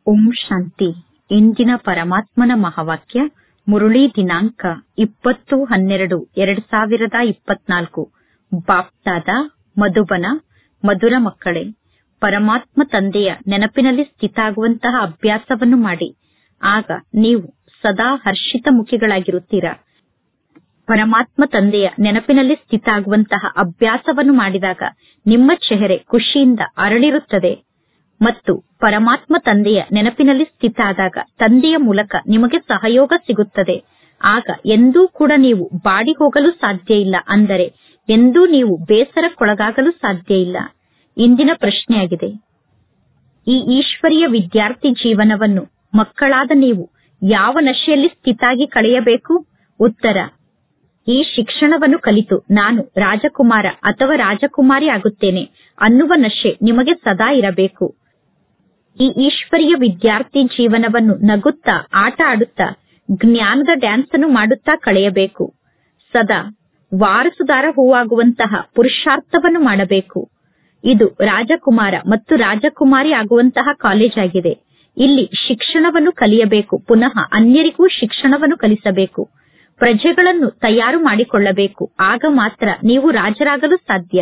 ಓಂ ಶಾಂತಿ ಇಂದಿನ ಪರಮಾತ್ಮನ ಮಹಾವಾಕ್ಯ ಮುರುಳಿ ದಿನಾಂಕ ಇಪ್ಪತ್ತು ಹನ್ನೆರಡು ಎರಡ್ ಸಾವಿರದ ಇಪ್ಪತ್ನಾಲ್ಕು ಬಾಪ್ದಾದ ಮಧುಬನ ಮಧುರ ಮಕ್ಕಳೇ ಪರಮಾತ್ಮ ತಂದೆಯ ನೆನಪಿನಲ್ಲಿ ಸ್ಥಿತಾಗುವಂತಹ ಅಭ್ಯಾಸವನ್ನು ಮಾಡಿ ಆಗ ನೀವು ಸದಾ ಹರ್ಷಿತ ಮುಖಿಗಳಾಗಿರುತ್ತೀರಾ ಪರಮಾತ್ಮ ತಂದೆಯ ನೆನಪಿನಲ್ಲಿ ಸ್ಥಿತಾಗುವಂತಹ ಅಭ್ಯಾಸವನ್ನು ಮಾಡಿದಾಗ ನಿಮ್ಮ ಚೆಹರೆ ಖುಷಿಯಿಂದ ಅರಳಿರುತ್ತದೆ ಮತ್ತು ಪರಮಾತ್ಮ ತಂದೆಯ ನೆನಪಿನಲ್ಲಿ ಸ್ಥಿತ ಆದಾಗ ತಂದೆಯ ಮೂಲಕ ನಿಮಗೆ ಸಹಯೋಗ ಸಿಗುತ್ತದೆ ಆಗ ಎಂದೂ ಕೂಡ ನೀವು ಬಾಡಿ ಹೋಗಲು ಸಾಧ್ಯ ಇಲ್ಲ ಅಂದರೆ ಎಂದೂ ನೀವು ಬೇಸರಕ್ಕೊಳಗಾಗಲು ಸಾಧ್ಯ ಇಲ್ಲ ಇಂದಿನ ಪ್ರಶ್ನೆಯಾಗಿದೆ ಈ ಈಶ್ವರೀಯ ವಿದ್ಯಾರ್ಥಿ ಜೀವನವನ್ನು ಮಕ್ಕಳಾದ ನೀವು ಯಾವ ನಶೆಯಲ್ಲಿ ಸ್ಥಿತಾಗಿ ಕಳೆಯಬೇಕು ಉತ್ತರ ಈ ಶಿಕ್ಷಣವನ್ನು ಕಲಿತು ನಾನು ರಾಜಕುಮಾರ ಅಥವಾ ರಾಜಕುಮಾರಿ ಆಗುತ್ತೇನೆ ಅನ್ನುವ ನಶೆ ನಿಮಗೆ ಸದಾ ಇರಬೇಕು ಈ ಈಶ್ವರೀಯ ವಿದ್ಯಾರ್ಥಿ ಜೀವನವನ್ನು ನಗುತ್ತಾ ಆಟ ಆಡುತ್ತಾ ಜ್ಞಾನದ ಡ್ಯಾನ್ಸ್ ಅನ್ನು ಮಾಡುತ್ತಾ ಕಳೆಯಬೇಕು ಸದಾ ವಾರಸುದಾರ ಹೂವಾಗುವಂತಹ ಪುರುಷಾರ್ಥವನ್ನು ಮಾಡಬೇಕು ಇದು ರಾಜಕುಮಾರ ಮತ್ತು ರಾಜಕುಮಾರಿ ಆಗುವಂತಹ ಕಾಲೇಜ್ ಆಗಿದೆ ಇಲ್ಲಿ ಶಿಕ್ಷಣವನ್ನು ಕಲಿಯಬೇಕು ಪುನಃ ಅನ್ಯರಿಗೂ ಶಿಕ್ಷಣವನ್ನು ಕಲಿಸಬೇಕು ಪ್ರಜೆಗಳನ್ನು ತಯಾರು ಮಾಡಿಕೊಳ್ಳಬೇಕು ಆಗ ಮಾತ್ರ ನೀವು ರಾಜರಾಗಲು ಸಾಧ್ಯ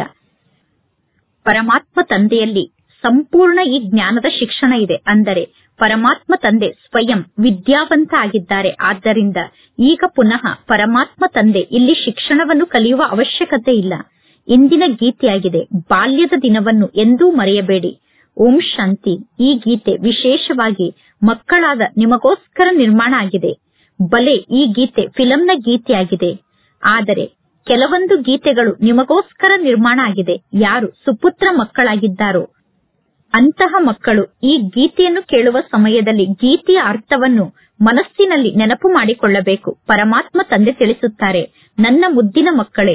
ಪರಮಾತ್ಮ ತಂದೆಯಲ್ಲಿ ಸಂಪೂರ್ಣ ಈ ಜ್ಞಾನದ ಶಿಕ್ಷಣ ಇದೆ ಅಂದರೆ ಪರಮಾತ್ಮ ತಂದೆ ಸ್ವಯಂ ವಿದ್ಯಾವಂತ ಆಗಿದ್ದಾರೆ ಆದ್ದರಿಂದ ಈಗ ಪುನಃ ಪರಮಾತ್ಮ ತಂದೆ ಇಲ್ಲಿ ಶಿಕ್ಷಣವನ್ನು ಕಲಿಯುವ ಅವಶ್ಯಕತೆ ಇಲ್ಲ ಇಂದಿನ ಗೀತೆಯಾಗಿದೆ ಬಾಲ್ಯದ ದಿನವನ್ನು ಎಂದೂ ಮರೆಯಬೇಡಿ ಓಂ ಶಾಂತಿ ಈ ಗೀತೆ ವಿಶೇಷವಾಗಿ ಮಕ್ಕಳಾದ ನಿಮಗೋಸ್ಕರ ನಿರ್ಮಾಣ ಆಗಿದೆ ಬಲೆ ಈ ಗೀತೆ ಫಿಲಂನ ಗೀತೆಯಾಗಿದೆ ಆದರೆ ಕೆಲವೊಂದು ಗೀತೆಗಳು ನಿಮಗೋಸ್ಕರ ನಿರ್ಮಾಣ ಆಗಿದೆ ಯಾರು ಸುಪುತ್ರ ಮಕ್ಕಳಾಗಿದ್ದಾರೋ ಅಂತಹ ಮಕ್ಕಳು ಈ ಗೀತೆಯನ್ನು ಕೇಳುವ ಸಮಯದಲ್ಲಿ ಗೀತೆಯ ಅರ್ಥವನ್ನು ಮನಸ್ಸಿನಲ್ಲಿ ನೆನಪು ಮಾಡಿಕೊಳ್ಳಬೇಕು ಪರಮಾತ್ಮ ತಂದೆ ತಿಳಿಸುತ್ತಾರೆ ನನ್ನ ಮುದ್ದಿನ ಮಕ್ಕಳೇ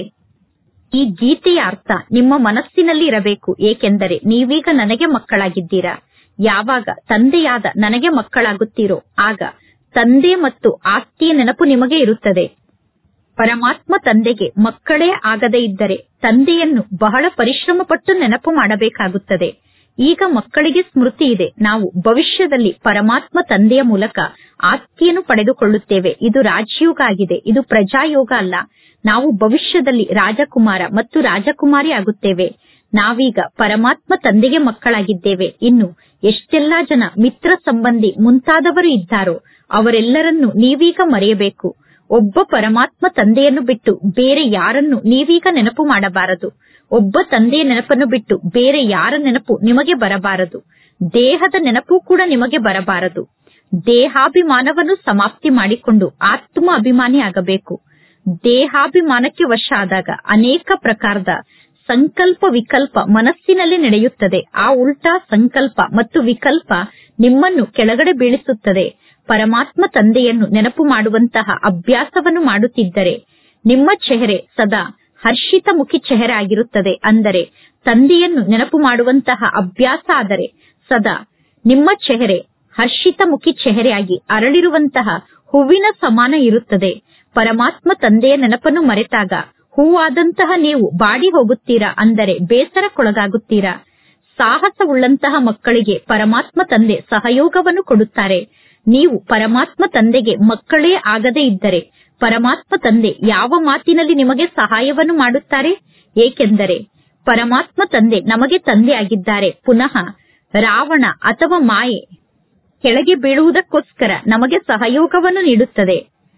ಈ ಗೀತೆಯ ಅರ್ಥ ನಿಮ್ಮ ಮನಸ್ಸಿನಲ್ಲಿ ಇರಬೇಕು ಏಕೆಂದರೆ ನೀವೀಗ ನನಗೆ ಮಕ್ಕಳಾಗಿದ್ದೀರಾ ಯಾವಾಗ ತಂದೆಯಾದ ನನಗೆ ಮಕ್ಕಳಾಗುತ್ತೀರೋ ಆಗ ತಂದೆ ಮತ್ತು ಆಸ್ತಿಯ ನೆನಪು ನಿಮಗೆ ಇರುತ್ತದೆ ಪರಮಾತ್ಮ ತಂದೆಗೆ ಮಕ್ಕಳೇ ಆಗದೇ ಇದ್ದರೆ ತಂದೆಯನ್ನು ಬಹಳ ಪರಿಶ್ರಮ ಪಟ್ಟು ನೆನಪು ಮಾಡಬೇಕಾಗುತ್ತದೆ ಈಗ ಮಕ್ಕಳಿಗೆ ಸ್ಮೃತಿ ಇದೆ ನಾವು ಭವಿಷ್ಯದಲ್ಲಿ ಪರಮಾತ್ಮ ತಂದೆಯ ಮೂಲಕ ಆಸ್ತಿಯನ್ನು ಪಡೆದುಕೊಳ್ಳುತ್ತೇವೆ ಇದು ರಾಜಯೋಗ ಆಗಿದೆ ಇದು ಪ್ರಜಾಯೋಗ ಅಲ್ಲ ನಾವು ಭವಿಷ್ಯದಲ್ಲಿ ರಾಜಕುಮಾರ ಮತ್ತು ರಾಜಕುಮಾರಿ ಆಗುತ್ತೇವೆ ನಾವೀಗ ಪರಮಾತ್ಮ ತಂದೆಗೆ ಮಕ್ಕಳಾಗಿದ್ದೇವೆ ಇನ್ನು ಎಷ್ಟೆಲ್ಲಾ ಜನ ಮಿತ್ರ ಸಂಬಂಧಿ ಮುಂತಾದವರು ಇದ್ದಾರೋ ಅವರೆಲ್ಲರನ್ನು ನೀವೀಗ ಮರೆಯಬೇಕು ಒಬ್ಬ ಪರಮಾತ್ಮ ತಂದೆಯನ್ನು ಬಿಟ್ಟು ಬೇರೆ ಯಾರನ್ನು ನೀವೀಗ ನೆನಪು ಮಾಡಬಾರದು ಒಬ್ಬ ತಂದೆಯ ನೆನಪನ್ನು ಬಿಟ್ಟು ಬೇರೆ ಯಾರ ನೆನಪು ನಿಮಗೆ ಬರಬಾರದು ದೇಹದ ನೆನಪು ಕೂಡ ನಿಮಗೆ ಬರಬಾರದು ದೇಹಾಭಿಮಾನವನ್ನು ಸಮಾಪ್ತಿ ಮಾಡಿಕೊಂಡು ಆತ್ಮ ಅಭಿಮಾನಿ ಆಗಬೇಕು ದೇಹಾಭಿಮಾನಕ್ಕೆ ವಶ ಆದಾಗ ಅನೇಕ ಪ್ರಕಾರದ ಸಂಕಲ್ಪ ವಿಕಲ್ಪ ಮನಸ್ಸಿನಲ್ಲಿ ನಡೆಯುತ್ತದೆ ಆ ಉಲ್ಟಾ ಸಂಕಲ್ಪ ಮತ್ತು ವಿಕಲ್ಪ ನಿಮ್ಮನ್ನು ಕೆಳಗಡೆ ಬೀಳಿಸುತ್ತದೆ ಪರಮಾತ್ಮ ತಂದೆಯನ್ನು ನೆನಪು ಮಾಡುವಂತಹ ಅಭ್ಯಾಸವನ್ನು ಮಾಡುತ್ತಿದ್ದರೆ ನಿಮ್ಮ ಚೆಹರೆ ಸದಾ ಹರ್ಷಿತ ಮುಖಿ ಚೆಹರೆ ಆಗಿರುತ್ತದೆ ಅಂದರೆ ತಂದೆಯನ್ನು ನೆನಪು ಮಾಡುವಂತಹ ಅಭ್ಯಾಸ ಆದರೆ ಸದಾ ನಿಮ್ಮ ಚೆಹರೆ ಹರ್ಷಿತ ಮುಖಿ ಚೆಹರೆಯಾಗಿ ಅರಳಿರುವಂತಹ ಹೂವಿನ ಸಮಾನ ಇರುತ್ತದೆ ಪರಮಾತ್ಮ ತಂದೆಯ ನೆನಪನ್ನು ಮರೆತಾಗ ಹೂವಾದಂತಹ ನೀವು ಬಾಡಿ ಹೋಗುತ್ತೀರಾ ಅಂದರೆ ಬೇಸರಕ್ಕೊಳಗಾಗುತ್ತೀರಾ ಸಾಹಸವುಳ್ಳಂತಹ ಮಕ್ಕಳಿಗೆ ಪರಮಾತ್ಮ ತಂದೆ ಸಹಯೋಗವನ್ನು ಕೊಡುತ್ತಾರೆ ನೀವು ಪರಮಾತ್ಮ ತಂದೆಗೆ ಮಕ್ಕಳೇ ಆಗದೇ ಇದ್ದರೆ ಪರಮಾತ್ಮ ತಂದೆ ಯಾವ ಮಾತಿನಲ್ಲಿ ನಿಮಗೆ ಸಹಾಯವನ್ನು ಮಾಡುತ್ತಾರೆ ಏಕೆಂದರೆ ಪರಮಾತ್ಮ ತಂದೆ ನಮಗೆ ತಂದೆ ಆಗಿದ್ದಾರೆ ಪುನಃ ರಾವಣ ಅಥವಾ ಮಾಯೆ ಕೆಳಗೆ ಬೀಳುವುದಕ್ಕೋಸ್ಕರ ನಮಗೆ ಸಹಯೋಗವನ್ನು ನೀಡುತ್ತದೆ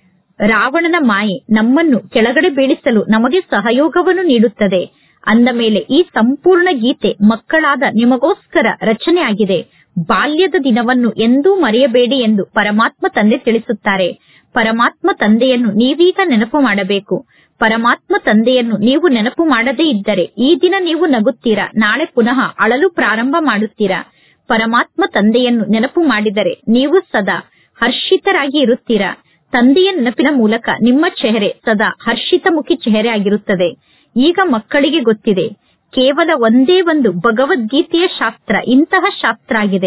ರಾವಣನ ಮಾಯೆ ನಮ್ಮನ್ನು ಕೆಳಗಡೆ ಬೀಳಿಸಲು ನಮಗೆ ಸಹಯೋಗವನ್ನು ನೀಡುತ್ತದೆ ಅಂದ ಮೇಲೆ ಈ ಸಂಪೂರ್ಣ ಗೀತೆ ಮಕ್ಕಳಾದ ನಿಮಗೋಸ್ಕರ ರಚನೆ ಆಗಿದೆ ಬಾಲ್ಯದ ದಿನವನ್ನು ಎಂದೂ ಮರೆಯಬೇಡಿ ಎಂದು ಪರಮಾತ್ಮ ತಂದೆ ತಿಳಿಸುತ್ತಾರೆ ಪರಮಾತ್ಮ ತಂದೆಯನ್ನು ನೀವೀಗ ನೆನಪು ಮಾಡಬೇಕು ಪರಮಾತ್ಮ ತಂದೆಯನ್ನು ನೀವು ನೆನಪು ಮಾಡದೇ ಇದ್ದರೆ ಈ ದಿನ ನೀವು ನಗುತ್ತೀರಾ ನಾಳೆ ಪುನಃ ಅಳಲು ಪ್ರಾರಂಭ ಮಾಡುತ್ತೀರಾ ಪರಮಾತ್ಮ ತಂದೆಯನ್ನು ನೆನಪು ಮಾಡಿದರೆ ನೀವು ಸದಾ ಹರ್ಷಿತರಾಗಿ ಇರುತ್ತೀರಾ ತಂದೆಯ ನೆನಪಿನ ಮೂಲಕ ನಿಮ್ಮ ಚೆಹರೆ ಸದಾ ಹರ್ಷಿತ ಮುಖಿ ಚೆಹರೆ ಆಗಿರುತ್ತದೆ ಈಗ ಮಕ್ಕಳಿಗೆ ಗೊತ್ತಿದೆ ಕೇವಲ ಒಂದೇ ಒಂದು ಭಗವದ್ಗೀತೆಯ ಶಾಸ್ತ್ರ ಇಂತಹ ಶಾಸ್ತ್ರ ಆಗಿದೆ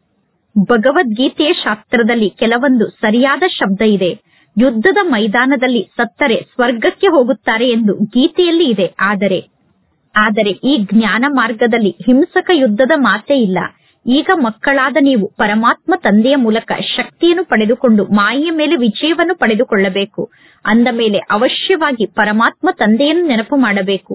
ಭಗವದ್ಗೀತೆಯ ಶಾಸ್ತ್ರದಲ್ಲಿ ಕೆಲವೊಂದು ಸರಿಯಾದ ಶಬ್ದ ಇದೆ ಯುದ್ಧದ ಮೈದಾನದಲ್ಲಿ ಸತ್ತರೆ ಸ್ವರ್ಗಕ್ಕೆ ಹೋಗುತ್ತಾರೆ ಎಂದು ಗೀತೆಯಲ್ಲಿ ಇದೆ ಆದರೆ ಆದರೆ ಈ ಜ್ಞಾನ ಮಾರ್ಗದಲ್ಲಿ ಹಿಂಸಕ ಯುದ್ಧದ ಮಾತೇ ಇಲ್ಲ ಈಗ ಮಕ್ಕಳಾದ ನೀವು ಪರಮಾತ್ಮ ತಂದೆಯ ಮೂಲಕ ಶಕ್ತಿಯನ್ನು ಪಡೆದುಕೊಂಡು ಮಾಯೆಯ ಮೇಲೆ ವಿಜಯವನ್ನು ಪಡೆದುಕೊಳ್ಳಬೇಕು ಅಂದ ಮೇಲೆ ಅವಶ್ಯವಾಗಿ ಪರಮಾತ್ಮ ತಂದೆಯನ್ನು ನೆನಪು ಮಾಡಬೇಕು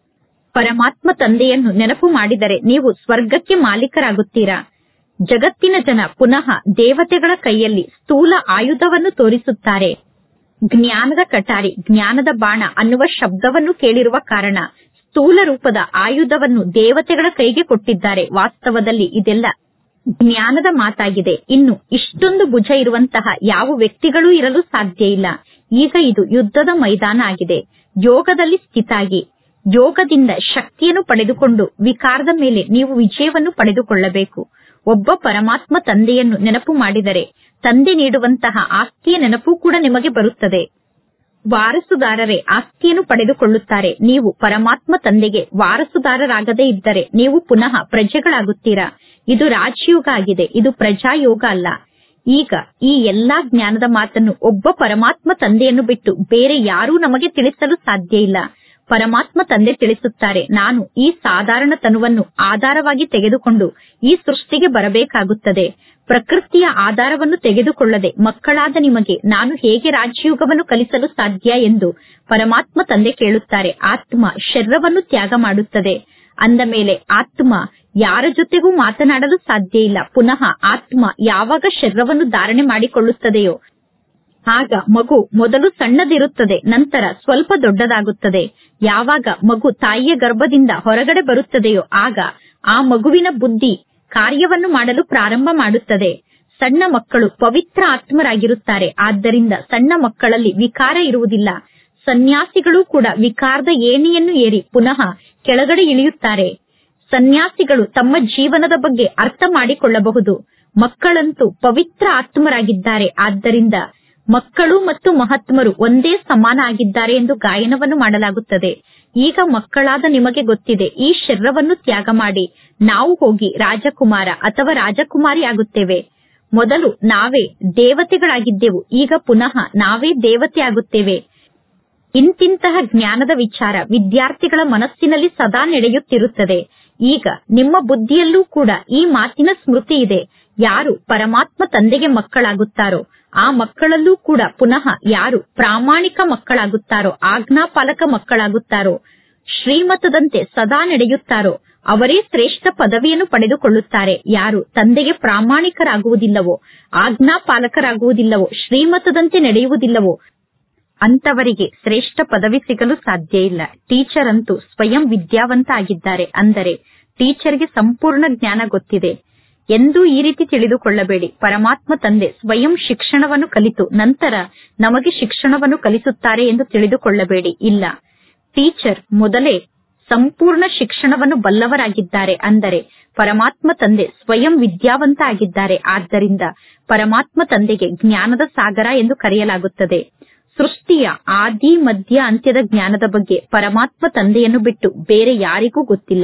ಪರಮಾತ್ಮ ತಂದೆಯನ್ನು ನೆನಪು ಮಾಡಿದರೆ ನೀವು ಸ್ವರ್ಗಕ್ಕೆ ಮಾಲೀಕರಾಗುತ್ತೀರಾ ಜಗತ್ತಿನ ಜನ ಪುನಃ ದೇವತೆಗಳ ಕೈಯಲ್ಲಿ ಸ್ಥೂಲ ಆಯುಧವನ್ನು ತೋರಿಸುತ್ತಾರೆ ಜ್ಞಾನದ ಕಟಾರಿ ಜ್ಞಾನದ ಬಾಣ ಅನ್ನುವ ಶಬ್ದವನ್ನು ಕೇಳಿರುವ ಕಾರಣ ಸ್ಥೂಲ ರೂಪದ ಆಯುಧವನ್ನು ದೇವತೆಗಳ ಕೈಗೆ ಕೊಟ್ಟಿದ್ದಾರೆ ವಾಸ್ತವದಲ್ಲಿ ಇದೆಲ್ಲ ಜ್ಞಾನದ ಮಾತಾಗಿದೆ ಇನ್ನು ಇಷ್ಟೊಂದು ಭುಜ ಇರುವಂತಹ ಯಾವ ವ್ಯಕ್ತಿಗಳೂ ಇರಲು ಸಾಧ್ಯ ಇಲ್ಲ ಈಗ ಇದು ಯುದ್ಧದ ಮೈದಾನ ಆಗಿದೆ ಯೋಗದಲ್ಲಿ ಸ್ಥಿತಾಗಿ ಯೋಗದಿಂದ ಶಕ್ತಿಯನ್ನು ಪಡೆದುಕೊಂಡು ವಿಕಾರದ ಮೇಲೆ ನೀವು ವಿಜಯವನ್ನು ಪಡೆದುಕೊಳ್ಳಬೇಕು ಒಬ್ಬ ಪರಮಾತ್ಮ ತಂದೆಯನ್ನು ನೆನಪು ಮಾಡಿದರೆ ತಂದೆ ನೀಡುವಂತಹ ಆಸ್ತಿಯ ನೆನಪು ಕೂಡ ನಿಮಗೆ ಬರುತ್ತದೆ ವಾರಸುದಾರರೇ ಆಸ್ತಿಯನ್ನು ಪಡೆದುಕೊಳ್ಳುತ್ತಾರೆ ನೀವು ಪರಮಾತ್ಮ ತಂದೆಗೆ ವಾರಸುದಾರರಾಗದೇ ಇದ್ದರೆ ನೀವು ಪುನಃ ಪ್ರಜೆಗಳಾಗುತ್ತೀರಾ ಇದು ರಾಜಯೋಗ ಆಗಿದೆ ಇದು ಪ್ರಜಾಯೋಗ ಅಲ್ಲ ಈಗ ಈ ಎಲ್ಲಾ ಜ್ಞಾನದ ಮಾತನ್ನು ಒಬ್ಬ ಪರಮಾತ್ಮ ತಂದೆಯನ್ನು ಬಿಟ್ಟು ಬೇರೆ ಯಾರೂ ನಮಗೆ ತಿಳಿಸಲು ಸಾಧ್ಯ ಇಲ್ಲ ಪರಮಾತ್ಮ ತಂದೆ ತಿಳಿಸುತ್ತಾರೆ ನಾನು ಈ ಸಾಧಾರಣ ತನುವನ್ನು ಆಧಾರವಾಗಿ ತೆಗೆದುಕೊಂಡು ಈ ಸೃಷ್ಟಿಗೆ ಬರಬೇಕಾಗುತ್ತದೆ ಪ್ರಕೃತಿಯ ಆಧಾರವನ್ನು ತೆಗೆದುಕೊಳ್ಳದೆ ಮಕ್ಕಳಾದ ನಿಮಗೆ ನಾನು ಹೇಗೆ ರಾಜಯೋಗವನ್ನು ಕಲಿಸಲು ಸಾಧ್ಯ ಎಂದು ಪರಮಾತ್ಮ ತಂದೆ ಕೇಳುತ್ತಾರೆ ಆತ್ಮ ಶರೀರವನ್ನು ತ್ಯಾಗ ಮಾಡುತ್ತದೆ ಅಂದ ಮೇಲೆ ಆತ್ಮ ಯಾರ ಜೊತೆಗೂ ಮಾತನಾಡಲು ಸಾಧ್ಯ ಇಲ್ಲ ಪುನಃ ಆತ್ಮ ಯಾವಾಗ ಶರೀರವನ್ನು ಧಾರಣೆ ಮಾಡಿಕೊಳ್ಳುತ್ತದೆಯೋ ಆಗ ಮಗು ಮೊದಲು ಸಣ್ಣದಿರುತ್ತದೆ ನಂತರ ಸ್ವಲ್ಪ ದೊಡ್ಡದಾಗುತ್ತದೆ ಯಾವಾಗ ಮಗು ತಾಯಿಯ ಗರ್ಭದಿಂದ ಹೊರಗಡೆ ಬರುತ್ತದೆಯೋ ಆಗ ಆ ಮಗುವಿನ ಬುದ್ಧಿ ಕಾರ್ಯವನ್ನು ಮಾಡಲು ಪ್ರಾರಂಭ ಮಾಡುತ್ತದೆ ಸಣ್ಣ ಮಕ್ಕಳು ಪವಿತ್ರ ಆತ್ಮರಾಗಿರುತ್ತಾರೆ ಆದ್ದರಿಂದ ಸಣ್ಣ ಮಕ್ಕಳಲ್ಲಿ ವಿಕಾರ ಇರುವುದಿಲ್ಲ ಸನ್ಯಾಸಿಗಳು ಕೂಡ ವಿಕಾರದ ಏಣಿಯನ್ನು ಏರಿ ಪುನಃ ಕೆಳಗಡೆ ಇಳಿಯುತ್ತಾರೆ ಸನ್ಯಾಸಿಗಳು ತಮ್ಮ ಜೀವನದ ಬಗ್ಗೆ ಅರ್ಥ ಮಾಡಿಕೊಳ್ಳಬಹುದು ಮಕ್ಕಳಂತೂ ಪವಿತ್ರ ಆತ್ಮರಾಗಿದ್ದಾರೆ ಆದ್ದರಿಂದ ಮಕ್ಕಳು ಮತ್ತು ಮಹಾತ್ಮರು ಒಂದೇ ಸಮಾನ ಆಗಿದ್ದಾರೆ ಎಂದು ಗಾಯನವನ್ನು ಮಾಡಲಾಗುತ್ತದೆ ಈಗ ಮಕ್ಕಳಾದ ನಿಮಗೆ ಗೊತ್ತಿದೆ ಈ ಶರೀರವನ್ನು ತ್ಯಾಗ ಮಾಡಿ ನಾವು ಹೋಗಿ ರಾಜಕುಮಾರ ಅಥವಾ ರಾಜಕುಮಾರಿ ಆಗುತ್ತೇವೆ ಮೊದಲು ನಾವೇ ದೇವತೆಗಳಾಗಿದ್ದೆವು ಈಗ ಪುನಃ ನಾವೇ ದೇವತೆ ಆಗುತ್ತೇವೆ ಇಂತಿಂತಹ ಜ್ಞಾನದ ವಿಚಾರ ವಿದ್ಯಾರ್ಥಿಗಳ ಮನಸ್ಸಿನಲ್ಲಿ ಸದಾ ನಡೆಯುತ್ತಿರುತ್ತದೆ ಈಗ ನಿಮ್ಮ ಬುದ್ಧಿಯಲ್ಲೂ ಕೂಡ ಈ ಮಾತಿನ ಸ್ಮೃತಿ ಇದೆ ಯಾರು ಪರಮಾತ್ಮ ತಂದೆಗೆ ಮಕ್ಕಳಾಗುತ್ತಾರೋ ಆ ಮಕ್ಕಳಲ್ಲೂ ಕೂಡ ಪುನಃ ಯಾರು ಪ್ರಾಮಾಣಿಕ ಮಕ್ಕಳಾಗುತ್ತಾರೋ ಆಜ್ಞಾಪಾಲಕ ಮಕ್ಕಳಾಗುತ್ತಾರೋ ಶ್ರೀಮತದಂತೆ ಸದಾ ನಡೆಯುತ್ತಾರೋ ಅವರೇ ಶ್ರೇಷ್ಠ ಪದವಿಯನ್ನು ಪಡೆದುಕೊಳ್ಳುತ್ತಾರೆ ಯಾರು ತಂದೆಗೆ ಪ್ರಾಮಾಣಿಕರಾಗುವುದಿಲ್ಲವೋ ಆಜ್ಞಾಪಾಲಕರಾಗುವುದಿಲ್ಲವೋ ಶ್ರೀಮತದಂತೆ ನಡೆಯುವುದಿಲ್ಲವೋ ಅಂತವರಿಗೆ ಶ್ರೇಷ್ಠ ಪದವಿ ಸಿಗಲು ಸಾಧ್ಯ ಇಲ್ಲ ಟೀಚರ್ ಅಂತೂ ಸ್ವಯಂ ವಿದ್ಯಾವಂತ ಆಗಿದ್ದಾರೆ ಅಂದರೆ ಟೀಚರ್ಗೆ ಸಂಪೂರ್ಣ ಜ್ಞಾನ ಗೊತ್ತಿದೆ ಎಂದೂ ಈ ರೀತಿ ತಿಳಿದುಕೊಳ್ಳಬೇಡಿ ಪರಮಾತ್ಮ ತಂದೆ ಸ್ವಯಂ ಶಿಕ್ಷಣವನ್ನು ಕಲಿತು ನಂತರ ನಮಗೆ ಶಿಕ್ಷಣವನ್ನು ಕಲಿಸುತ್ತಾರೆ ಎಂದು ತಿಳಿದುಕೊಳ್ಳಬೇಡಿ ಇಲ್ಲ ಟೀಚರ್ ಮೊದಲೇ ಸಂಪೂರ್ಣ ಶಿಕ್ಷಣವನ್ನು ಬಲ್ಲವರಾಗಿದ್ದಾರೆ ಅಂದರೆ ಪರಮಾತ್ಮ ತಂದೆ ಸ್ವಯಂ ವಿದ್ಯಾವಂತ ಆಗಿದ್ದಾರೆ ಆದ್ದರಿಂದ ಪರಮಾತ್ಮ ತಂದೆಗೆ ಜ್ಞಾನದ ಸಾಗರ ಎಂದು ಕರೆಯಲಾಗುತ್ತದೆ ಸೃಷ್ಟಿಯ ಆದಿ ಮಧ್ಯ ಅಂತ್ಯದ ಜ್ಞಾನದ ಬಗ್ಗೆ ಪರಮಾತ್ಮ ತಂದೆಯನ್ನು ಬಿಟ್ಟು ಬೇರೆ ಯಾರಿಗೂ ಗೊತ್ತಿಲ್ಲ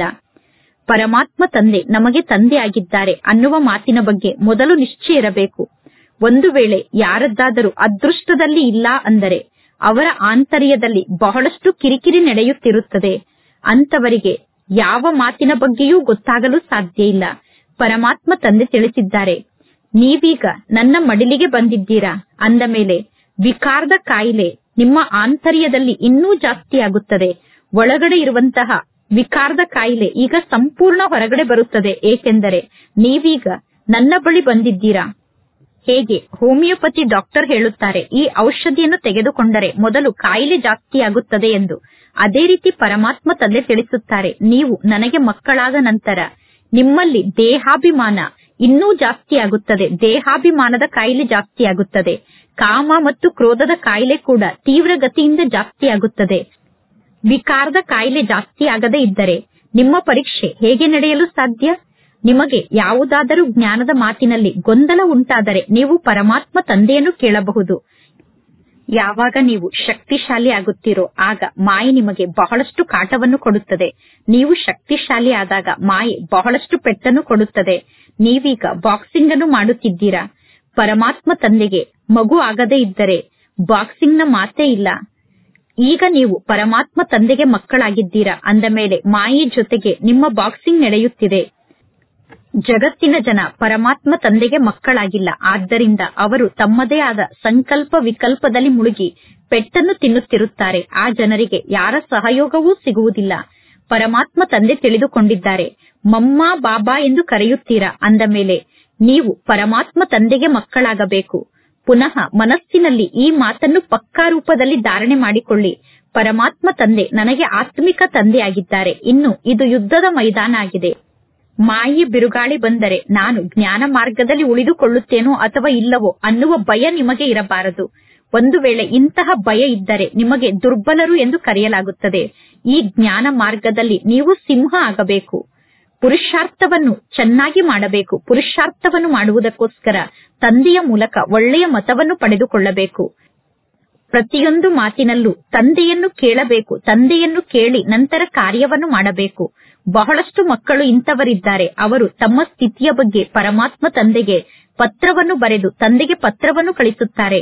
ಪರಮಾತ್ಮ ತಂದೆ ನಮಗೆ ತಂದೆ ಆಗಿದ್ದಾರೆ ಅನ್ನುವ ಮಾತಿನ ಬಗ್ಗೆ ಮೊದಲು ನಿಶ್ಚಯ ಇರಬೇಕು ಒಂದು ವೇಳೆ ಯಾರದ್ದಾದರೂ ಅದೃಷ್ಟದಲ್ಲಿ ಇಲ್ಲ ಅಂದರೆ ಅವರ ಆಂತರ್ಯದಲ್ಲಿ ಬಹಳಷ್ಟು ಕಿರಿಕಿರಿ ನಡೆಯುತ್ತಿರುತ್ತದೆ ಅಂತವರಿಗೆ ಯಾವ ಮಾತಿನ ಬಗ್ಗೆಯೂ ಗೊತ್ತಾಗಲು ಸಾಧ್ಯ ಇಲ್ಲ ಪರಮಾತ್ಮ ತಂದೆ ತಿಳಿಸಿದ್ದಾರೆ ನೀವೀಗ ನನ್ನ ಮಡಿಲಿಗೆ ಬಂದಿದ್ದೀರಾ ಅಂದ ಮೇಲೆ ವಿಕಾರದ ಕಾಯಿಲೆ ನಿಮ್ಮ ಆಂತರ್ಯದಲ್ಲಿ ಇನ್ನೂ ಜಾಸ್ತಿ ಆಗುತ್ತದೆ ಒಳಗಡೆ ಇರುವಂತಹ ವಿಕಾರದ ಕಾಯಿಲೆ ಈಗ ಸಂಪೂರ್ಣ ಹೊರಗಡೆ ಬರುತ್ತದೆ ಏಕೆಂದರೆ ನೀವೀಗ ನನ್ನ ಬಳಿ ಬಂದಿದ್ದೀರಾ ಹೇಗೆ ಹೋಮಿಯೋಪತಿ ಡಾಕ್ಟರ್ ಹೇಳುತ್ತಾರೆ ಈ ಔಷಧಿಯನ್ನು ತೆಗೆದುಕೊಂಡರೆ ಮೊದಲು ಕಾಯಿಲೆ ಜಾಸ್ತಿ ಆಗುತ್ತದೆ ಎಂದು ಅದೇ ರೀತಿ ಪರಮಾತ್ಮ ತಂದೆ ತಿಳಿಸುತ್ತಾರೆ ನೀವು ನನಗೆ ಮಕ್ಕಳಾದ ನಂತರ ನಿಮ್ಮಲ್ಲಿ ದೇಹಾಭಿಮಾನ ಇನ್ನೂ ಜಾಸ್ತಿ ಆಗುತ್ತದೆ ದೇಹಾಭಿಮಾನದ ಕಾಯಿಲೆ ಜಾಸ್ತಿ ಆಗುತ್ತದೆ ಕಾಮ ಮತ್ತು ಕ್ರೋಧದ ಕಾಯಿಲೆ ಕೂಡ ತೀವ್ರ ಗತಿಯಿಂದ ಜಾಸ್ತಿ ಆಗುತ್ತದೆ ವಿಕಾರದ ಕಾಯಿಲೆ ಜಾಸ್ತಿ ಆಗದೇ ಇದ್ದರೆ ನಿಮ್ಮ ಪರೀಕ್ಷೆ ಹೇಗೆ ನಡೆಯಲು ಸಾಧ್ಯ ನಿಮಗೆ ಯಾವುದಾದರೂ ಜ್ಞಾನದ ಮಾತಿನಲ್ಲಿ ಗೊಂದಲ ಉಂಟಾದರೆ ನೀವು ಪರಮಾತ್ಮ ತಂದೆಯನ್ನು ಕೇಳಬಹುದು ಯಾವಾಗ ನೀವು ಶಕ್ತಿಶಾಲಿ ಆಗುತ್ತೀರೋ ಆಗ ಮಾಯೆ ನಿಮಗೆ ಬಹಳಷ್ಟು ಕಾಟವನ್ನು ಕೊಡುತ್ತದೆ ನೀವು ಶಕ್ತಿಶಾಲಿ ಆದಾಗ ಮಾಯೆ ಬಹಳಷ್ಟು ಪೆಟ್ಟನ್ನು ಕೊಡುತ್ತದೆ ನೀವೀಗ ಬಾಕ್ಸಿಂಗ್ ಅನ್ನು ಮಾಡುತ್ತಿದ್ದೀರಾ ಪರಮಾತ್ಮ ತಂದೆಗೆ ಮಗು ಆಗದೇ ಇದ್ದರೆ ಬಾಕ್ಸಿಂಗ್ ನ ಮಾತೇ ಇಲ್ಲ ಈಗ ನೀವು ಪರಮಾತ್ಮ ತಂದೆಗೆ ಮಕ್ಕಳಾಗಿದ್ದೀರಾ ಅಂದ ಮೇಲೆ ಮಾಯೆ ಜೊತೆಗೆ ನಿಮ್ಮ ಬಾಕ್ಸಿಂಗ್ ನಡೆಯುತ್ತಿದೆ ಜಗತ್ತಿನ ಜನ ಪರಮಾತ್ಮ ತಂದೆಗೆ ಮಕ್ಕಳಾಗಿಲ್ಲ ಆದ್ದರಿಂದ ಅವರು ತಮ್ಮದೇ ಆದ ಸಂಕಲ್ಪ ವಿಕಲ್ಪದಲ್ಲಿ ಮುಳುಗಿ ಪೆಟ್ಟನ್ನು ತಿನ್ನುತ್ತಿರುತ್ತಾರೆ ಆ ಜನರಿಗೆ ಯಾರ ಸಹಯೋಗವೂ ಸಿಗುವುದಿಲ್ಲ ಪರಮಾತ್ಮ ತಂದೆ ತಿಳಿದುಕೊಂಡಿದ್ದಾರೆ ಮಮ್ಮ ಬಾಬಾ ಎಂದು ಕರೆಯುತ್ತೀರಾ ಅಂದ ಮೇಲೆ ನೀವು ಪರಮಾತ್ಮ ತಂದೆಗೆ ಮಕ್ಕಳಾಗಬೇಕು ಪುನಃ ಮನಸ್ಸಿನಲ್ಲಿ ಈ ಮಾತನ್ನು ಪಕ್ಕಾ ರೂಪದಲ್ಲಿ ಧಾರಣೆ ಮಾಡಿಕೊಳ್ಳಿ ಪರಮಾತ್ಮ ತಂದೆ ನನಗೆ ಆತ್ಮಿಕ ತಂದೆಯಾಗಿದ್ದಾರೆ ಇನ್ನು ಇದು ಯುದ್ಧದ ಮೈದಾನ ಆಗಿದೆ ಮಾಯಿ ಬಿರುಗಾಳಿ ಬಂದರೆ ನಾನು ಜ್ಞಾನ ಮಾರ್ಗದಲ್ಲಿ ಉಳಿದುಕೊಳ್ಳುತ್ತೇನೋ ಅಥವಾ ಇಲ್ಲವೋ ಅನ್ನುವ ಭಯ ನಿಮಗೆ ಇರಬಾರದು ಒಂದು ವೇಳೆ ಇಂತಹ ಭಯ ಇದ್ದರೆ ನಿಮಗೆ ದುರ್ಬಲರು ಎಂದು ಕರೆಯಲಾಗುತ್ತದೆ ಈ ಜ್ಞಾನ ಮಾರ್ಗದಲ್ಲಿ ನೀವು ಸಿಂಹ ಆಗಬೇಕು ಪುರುಷಾರ್ಥವನ್ನು ಚೆನ್ನಾಗಿ ಮಾಡಬೇಕು ಪುರುಷಾರ್ಥವನ್ನು ಮಾಡುವುದಕ್ಕೋಸ್ಕರ ತಂದೆಯ ಮೂಲಕ ಒಳ್ಳೆಯ ಮತವನ್ನು ಪಡೆದುಕೊಳ್ಳಬೇಕು ಪ್ರತಿಯೊಂದು ಮಾತಿನಲ್ಲೂ ತಂದೆಯನ್ನು ಕೇಳಬೇಕು ತಂದೆಯನ್ನು ಕೇಳಿ ನಂತರ ಕಾರ್ಯವನ್ನು ಮಾಡಬೇಕು ಬಹಳಷ್ಟು ಮಕ್ಕಳು ಇಂಥವರಿದ್ದಾರೆ ಅವರು ತಮ್ಮ ಸ್ಥಿತಿಯ ಬಗ್ಗೆ ಪರಮಾತ್ಮ ತಂದೆಗೆ ಪತ್ರವನ್ನು ಬರೆದು ತಂದೆಗೆ ಪತ್ರವನ್ನು ಕಳಿಸುತ್ತಾರೆ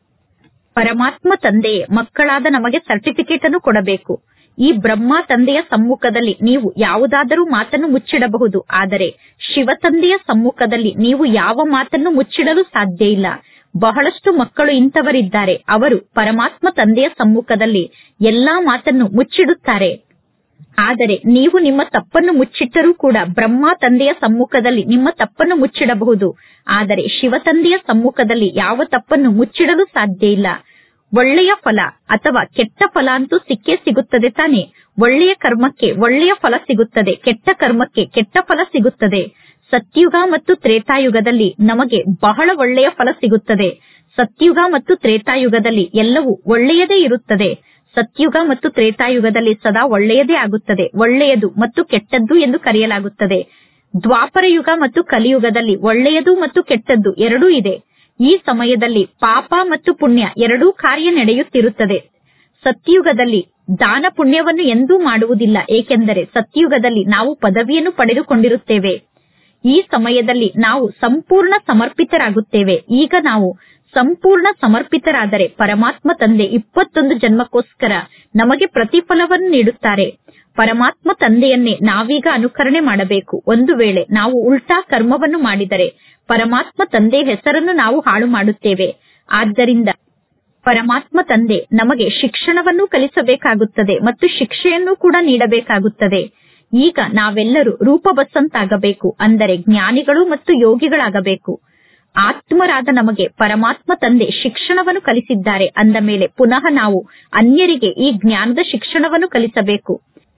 ಪರಮಾತ್ಮ ತಂದೆಯೇ ಮಕ್ಕಳಾದ ನಮಗೆ ಸರ್ಟಿಫಿಕೇಟ್ ಅನ್ನು ಕೊಡಬೇಕು ಈ ಬ್ರಹ್ಮ ತಂದೆಯ ಸಮ್ಮುಖದಲ್ಲಿ ನೀವು ಯಾವುದಾದರೂ ಮಾತನ್ನು ಮುಚ್ಚಿಡಬಹುದು ಆದರೆ ಶಿವ ತಂದೆಯ ಸಮ್ಮುಖದಲ್ಲಿ ನೀವು ಯಾವ ಮಾತನ್ನು ಮುಚ್ಚಿಡಲು ಸಾಧ್ಯ ಇಲ್ಲ ಬಹಳಷ್ಟು ಮಕ್ಕಳು ಇಂಥವರಿದ್ದಾರೆ ಅವರು ಪರಮಾತ್ಮ ತಂದೆಯ ಸಮ್ಮುಖದಲ್ಲಿ ಎಲ್ಲಾ ಮಾತನ್ನು ಮುಚ್ಚಿಡುತ್ತಾರೆ ಆದರೆ ನೀವು ನಿಮ್ಮ ತಪ್ಪನ್ನು ಮುಚ್ಚಿಟ್ಟರೂ ಕೂಡ ಬ್ರಹ್ಮ ತಂದೆಯ ಸಮ್ಮುಖದಲ್ಲಿ ನಿಮ್ಮ ತಪ್ಪನ್ನು ಮುಚ್ಚಿಡಬಹುದು ಆದರೆ ಶಿವ ತಂದೆಯ ಸಮ್ಮುಖದಲ್ಲಿ ಯಾವ ತಪ್ಪನ್ನು ಮುಚ್ಚಿಡಲು ಸಾಧ್ಯ ಇಲ್ಲ ಒಳ್ಳೆಯ ಫಲ ಅಥವಾ ಕೆಟ್ಟ ಫಲ ಅಂತೂ ಸಿಕ್ಕೇ ಸಿಗುತ್ತದೆ ತಾನೆ ಒಳ್ಳೆಯ ಕರ್ಮಕ್ಕೆ ಒಳ್ಳೆಯ ಫಲ ಸಿಗುತ್ತದೆ ಕೆಟ್ಟ ಕರ್ಮಕ್ಕೆ ಕೆಟ್ಟ ಫಲ ಸಿಗುತ್ತದೆ ಸತ್ಯುಗ ಮತ್ತು ತ್ರೇತಾಯುಗದಲ್ಲಿ ನಮಗೆ ಬಹಳ ಒಳ್ಳೆಯ ಫಲ ಸಿಗುತ್ತದೆ ಸತ್ಯುಗ ಮತ್ತು ತ್ರೇತಾಯುಗದಲ್ಲಿ ಎಲ್ಲವೂ ಒಳ್ಳೆಯದೇ ಇರುತ್ತದೆ ಸತ್ಯುಗ ಮತ್ತು ತ್ರೇತಾಯುಗದಲ್ಲಿ ಸದಾ ಒಳ್ಳೆಯದೇ ಆಗುತ್ತದೆ ಒಳ್ಳೆಯದು ಮತ್ತು ಕೆಟ್ಟದ್ದು ಎಂದು ಕರೆಯಲಾಗುತ್ತದೆ ದ್ವಾಪರ ಯುಗ ಮತ್ತು ಕಲಿಯುಗದಲ್ಲಿ ಒಳ್ಳೆಯದು ಮತ್ತು ಕೆಟ್ಟದ್ದು ಎರಡೂ ಇದೆ ಈ ಸಮಯದಲ್ಲಿ ಪಾಪ ಮತ್ತು ಪುಣ್ಯ ಎರಡೂ ಕಾರ್ಯ ನಡೆಯುತ್ತಿರುತ್ತದೆ ಸತ್ಯುಗದಲ್ಲಿ ದಾನ ಪುಣ್ಯವನ್ನು ಎಂದೂ ಮಾಡುವುದಿಲ್ಲ ಏಕೆಂದರೆ ಸತ್ಯುಗದಲ್ಲಿ ನಾವು ಪದವಿಯನ್ನು ಪಡೆದುಕೊಂಡಿರುತ್ತೇವೆ ಈ ಸಮಯದಲ್ಲಿ ನಾವು ಸಂಪೂರ್ಣ ಸಮರ್ಪಿತರಾಗುತ್ತೇವೆ ಈಗ ನಾವು ಸಂಪೂರ್ಣ ಸಮರ್ಪಿತರಾದರೆ ಪರಮಾತ್ಮ ತಂದೆ ಇಪ್ಪತ್ತೊಂದು ಜನ್ಮಕ್ಕೋಸ್ಕರ ನಮಗೆ ಪ್ರತಿಫಲವನ್ನು ನೀಡುತ್ತಾರೆ ಪರಮಾತ್ಮ ತಂದೆಯನ್ನೇ ನಾವೀಗ ಅನುಕರಣೆ ಮಾಡಬೇಕು ಒಂದು ವೇಳೆ ನಾವು ಉಲ್ಟಾ ಕರ್ಮವನ್ನು ಮಾಡಿದರೆ ಪರಮಾತ್ಮ ತಂದೆ ಹೆಸರನ್ನು ನಾವು ಹಾಳು ಮಾಡುತ್ತೇವೆ ಆದ್ದರಿಂದ ಪರಮಾತ್ಮ ತಂದೆ ನಮಗೆ ಶಿಕ್ಷಣವನ್ನು ಕಲಿಸಬೇಕಾಗುತ್ತದೆ ಮತ್ತು ಶಿಕ್ಷೆಯನ್ನು ಕೂಡ ನೀಡಬೇಕಾಗುತ್ತದೆ ಈಗ ನಾವೆಲ್ಲರೂ ರೂಪಬಸ್ಸಂತಾಗಬೇಕು ಅಂದರೆ ಜ್ಞಾನಿಗಳು ಮತ್ತು ಯೋಗಿಗಳಾಗಬೇಕು ಆತ್ಮರಾದ ನಮಗೆ ಪರಮಾತ್ಮ ತಂದೆ ಶಿಕ್ಷಣವನ್ನು ಕಲಿಸಿದ್ದಾರೆ ಅಂದ ಮೇಲೆ ಪುನಃ ನಾವು ಅನ್ಯರಿಗೆ ಈ ಜ್ಞಾನದ ಶಿಕ್ಷಣವನ್ನು ಕಲಿಸಬೇಕು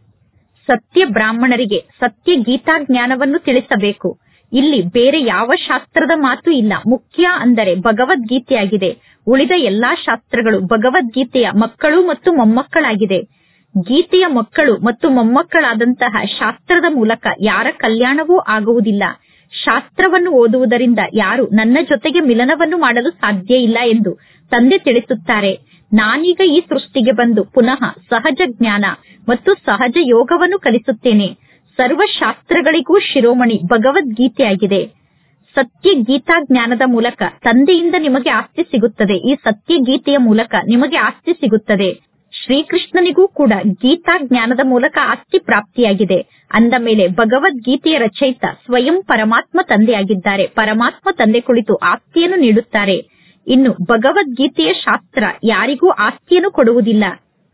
ಸತ್ಯ ಬ್ರಾಹ್ಮಣರಿಗೆ ಸತ್ಯ ಗೀತಾ ಜ್ಞಾನವನ್ನು ತಿಳಿಸಬೇಕು ಇಲ್ಲಿ ಬೇರೆ ಯಾವ ಶಾಸ್ತ್ರದ ಮಾತು ಇಲ್ಲ ಮುಖ್ಯ ಅಂದರೆ ಭಗವದ್ಗೀತೆಯಾಗಿದೆ ಉಳಿದ ಎಲ್ಲಾ ಶಾಸ್ತ್ರಗಳು ಭಗವದ್ಗೀತೆಯ ಮಕ್ಕಳು ಮತ್ತು ಮೊಮ್ಮಕ್ಕಳಾಗಿದೆ ಗೀತೆಯ ಮಕ್ಕಳು ಮತ್ತು ಮೊಮ್ಮಕ್ಕಳಾದಂತಹ ಶಾಸ್ತ್ರದ ಮೂಲಕ ಯಾರ ಕಲ್ಯಾಣವೂ ಆಗುವುದಿಲ್ಲ ಶಾಸ್ತ್ರವನ್ನು ಓದುವುದರಿಂದ ಯಾರು ನನ್ನ ಜೊತೆಗೆ ಮಿಲನವನ್ನು ಮಾಡಲು ಸಾಧ್ಯ ಇಲ್ಲ ಎಂದು ತಂದೆ ತಿಳಿಸುತ್ತಾರೆ ನಾನೀಗ ಈ ಸೃಷ್ಟಿಗೆ ಬಂದು ಪುನಃ ಸಹಜ ಜ್ಞಾನ ಮತ್ತು ಸಹಜ ಯೋಗವನ್ನು ಕಲಿಸುತ್ತೇನೆ ಸರ್ವ ಶಾಸ್ತ್ರಗಳಿಗೂ ಶಿರೋಮಣಿ ಭಗವದ್ಗೀತೆಯಾಗಿದೆ ಸತ್ಯ ಗೀತಾ ಜ್ಞಾನದ ಮೂಲಕ ತಂದೆಯಿಂದ ನಿಮಗೆ ಆಸ್ತಿ ಸಿಗುತ್ತದೆ ಈ ಸತ್ಯ ಗೀತೆಯ ಮೂಲಕ ನಿಮಗೆ ಆಸ್ತಿ ಸಿಗುತ್ತದೆ ಶ್ರೀಕೃಷ್ಣನಿಗೂ ಕೂಡ ಗೀತಾ ಜ್ಞಾನದ ಮೂಲಕ ಆಸ್ತಿ ಪ್ರಾಪ್ತಿಯಾಗಿದೆ ಅಂದ ಮೇಲೆ ಭಗವದ್ಗೀತೆಯ ರಚಯಿತ ಸ್ವಯಂ ಪರಮಾತ್ಮ ತಂದೆಯಾಗಿದ್ದಾರೆ ಪರಮಾತ್ಮ ತಂದೆ ಕುಳಿತು ಆಸ್ತಿಯನ್ನು ನೀಡುತ್ತಾರೆ ಇನ್ನು ಭಗವದ್ಗೀತೆಯ ಶಾಸ್ತ್ರ ಯಾರಿಗೂ ಆಸ್ತಿಯನ್ನು ಕೊಡುವುದಿಲ್ಲ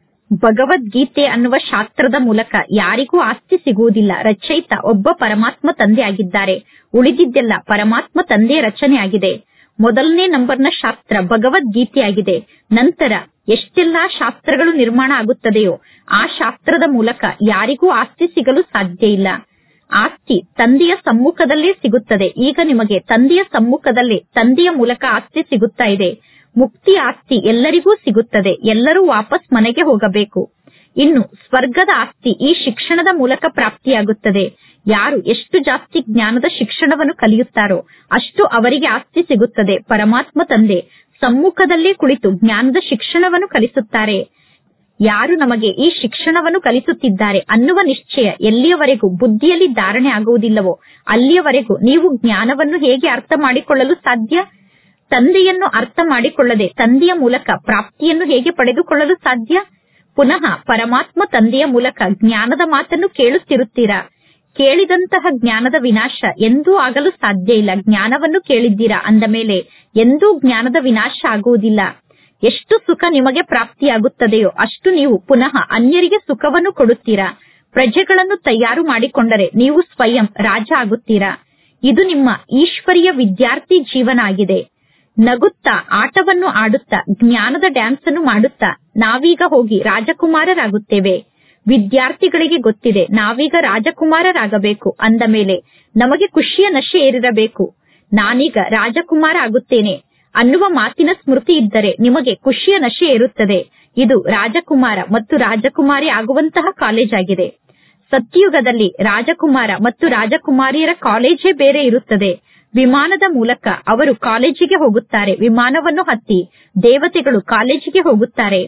ಭಗವದ್ಗೀತೆ ಅನ್ನುವ ಶಾಸ್ತ್ರದ ಮೂಲಕ ಯಾರಿಗೂ ಆಸ್ತಿ ಸಿಗುವುದಿಲ್ಲ ರಚಯಿತ ಒಬ್ಬ ಪರಮಾತ್ಮ ತಂದೆ ಆಗಿದ್ದಾರೆ ಉಳಿದಿದ್ದೆಲ್ಲ ಪರಮಾತ್ಮ ತಂದೆಯ ರಚನೆಯಾಗಿದೆ ಮೊದಲನೇ ನಂಬರ್ನ ಶಾಸ್ತ್ರ ಭಗವದ್ಗೀತೆಯಾಗಿದೆ ನಂತರ ಎಷ್ಟೆಲ್ಲಾ ಶಾಸ್ತ್ರಗಳು ನಿರ್ಮಾಣ ಆಗುತ್ತದೆಯೋ ಆ ಶಾಸ್ತ್ರದ ಮೂಲಕ ಯಾರಿಗೂ ಆಸ್ತಿ ಸಿಗಲು ಸಾಧ್ಯ ಇಲ್ಲ ಆಸ್ತಿ ತಂದೆಯ ಸಮ್ಮುಖದಲ್ಲೇ ಸಿಗುತ್ತದೆ ಈಗ ನಿಮಗೆ ತಂದೆಯ ಸಮ್ಮುಖದಲ್ಲೇ ತಂದೆಯ ಮೂಲಕ ಆಸ್ತಿ ಸಿಗುತ್ತಾ ಇದೆ ಮುಕ್ತಿ ಆಸ್ತಿ ಎಲ್ಲರಿಗೂ ಸಿಗುತ್ತದೆ ಎಲ್ಲರೂ ವಾಪಸ್ ಮನೆಗೆ ಹೋಗಬೇಕು ಇನ್ನು ಸ್ವರ್ಗದ ಆಸ್ತಿ ಈ ಶಿಕ್ಷಣದ ಮೂಲಕ ಪ್ರಾಪ್ತಿಯಾಗುತ್ತದೆ ಯಾರು ಎಷ್ಟು ಜಾಸ್ತಿ ಜ್ಞಾನದ ಶಿಕ್ಷಣವನ್ನು ಕಲಿಯುತ್ತಾರೋ ಅಷ್ಟು ಅವರಿಗೆ ಆಸ್ತಿ ಸಿಗುತ್ತದೆ ಪರಮಾತ್ಮ ತಂದೆ ಸಮ್ಮುಖದಲ್ಲೇ ಕುಳಿತು ಜ್ಞಾನದ ಶಿಕ್ಷಣವನ್ನು ಕಲಿಸುತ್ತಾರೆ ಯಾರು ನಮಗೆ ಈ ಶಿಕ್ಷಣವನ್ನು ಕಲಿಸುತ್ತಿದ್ದಾರೆ ಅನ್ನುವ ನಿಶ್ಚಯ ಎಲ್ಲಿಯವರೆಗೂ ಬುದ್ಧಿಯಲ್ಲಿ ಧಾರಣೆ ಆಗುವುದಿಲ್ಲವೋ ಅಲ್ಲಿಯವರೆಗೂ ನೀವು ಜ್ಞಾನವನ್ನು ಹೇಗೆ ಅರ್ಥ ಮಾಡಿಕೊಳ್ಳಲು ಸಾಧ್ಯ ತಂದೆಯನ್ನು ಅರ್ಥ ಮಾಡಿಕೊಳ್ಳದೆ ತಂದೆಯ ಮೂಲಕ ಪ್ರಾಪ್ತಿಯನ್ನು ಹೇಗೆ ಪಡೆದುಕೊಳ್ಳಲು ಸಾಧ್ಯ ಪುನಃ ಪರಮಾತ್ಮ ತಂದೆಯ ಮೂಲಕ ಜ್ಞಾನದ ಮಾತನ್ನು ಕೇಳುತ್ತಿರುತ್ತೀರಾ ಕೇಳಿದಂತಹ ಜ್ಞಾನದ ವಿನಾಶ ಎಂದೂ ಆಗಲು ಸಾಧ್ಯ ಇಲ್ಲ ಜ್ಞಾನವನ್ನು ಕೇಳಿದ್ದೀರಾ ಅಂದ ಮೇಲೆ ಎಂದೂ ಜ್ಞಾನದ ವಿನಾಶ ಆಗುವುದಿಲ್ಲ ಎಷ್ಟು ಸುಖ ನಿಮಗೆ ಪ್ರಾಪ್ತಿಯಾಗುತ್ತದೆಯೋ ಅಷ್ಟು ನೀವು ಪುನಃ ಅನ್ಯರಿಗೆ ಸುಖವನ್ನು ಕೊಡುತ್ತೀರಾ ಪ್ರಜೆಗಳನ್ನು ತಯಾರು ಮಾಡಿಕೊಂಡರೆ ನೀವು ಸ್ವಯಂ ರಾಜ ಆಗುತ್ತೀರಾ ಇದು ನಿಮ್ಮ ಈಶ್ವರಿಯ ವಿದ್ಯಾರ್ಥಿ ಜೀವನ ಆಗಿದೆ ನಗುತ್ತಾ ಆಟವನ್ನು ಆಡುತ್ತಾ ಜ್ಞಾನದ ಡ್ಯಾನ್ಸ್ ಅನ್ನು ಮಾಡುತ್ತಾ ನಾವೀಗ ಹೋಗಿ ರಾಜಕುಮಾರರಾಗುತ್ತೇವೆ ವಿದ್ಯಾರ್ಥಿಗಳಿಗೆ ಗೊತ್ತಿದೆ ನಾವೀಗ ರಾಜಕುಮಾರರಾಗಬೇಕು ಅಂದ ಮೇಲೆ ನಮಗೆ ಖುಷಿಯ ನಶೆ ಏರಿರಬೇಕು ನಾನೀಗ ರಾಜಕುಮಾರ ಆಗುತ್ತೇನೆ ಅನ್ನುವ ಮಾತಿನ ಸ್ಮೃತಿ ಇದ್ದರೆ ನಿಮಗೆ ಖುಷಿಯ ನಶೆ ಇರುತ್ತದೆ ಇದು ರಾಜಕುಮಾರ ಮತ್ತು ರಾಜಕುಮಾರಿ ಆಗುವಂತಹ ಕಾಲೇಜ್ ಆಗಿದೆ ಸತ್ಯುಗದಲ್ಲಿ ರಾಜಕುಮಾರ ಮತ್ತು ರಾಜಕುಮಾರಿಯರ ಕಾಲೇಜೇ ಬೇರೆ ಇರುತ್ತದೆ ವಿಮಾನದ ಮೂಲಕ ಅವರು ಕಾಲೇಜಿಗೆ ಹೋಗುತ್ತಾರೆ ವಿಮಾನವನ್ನು ಹತ್ತಿ ದೇವತೆಗಳು ಕಾಲೇಜಿಗೆ ಹೋಗುತ್ತಾರೆ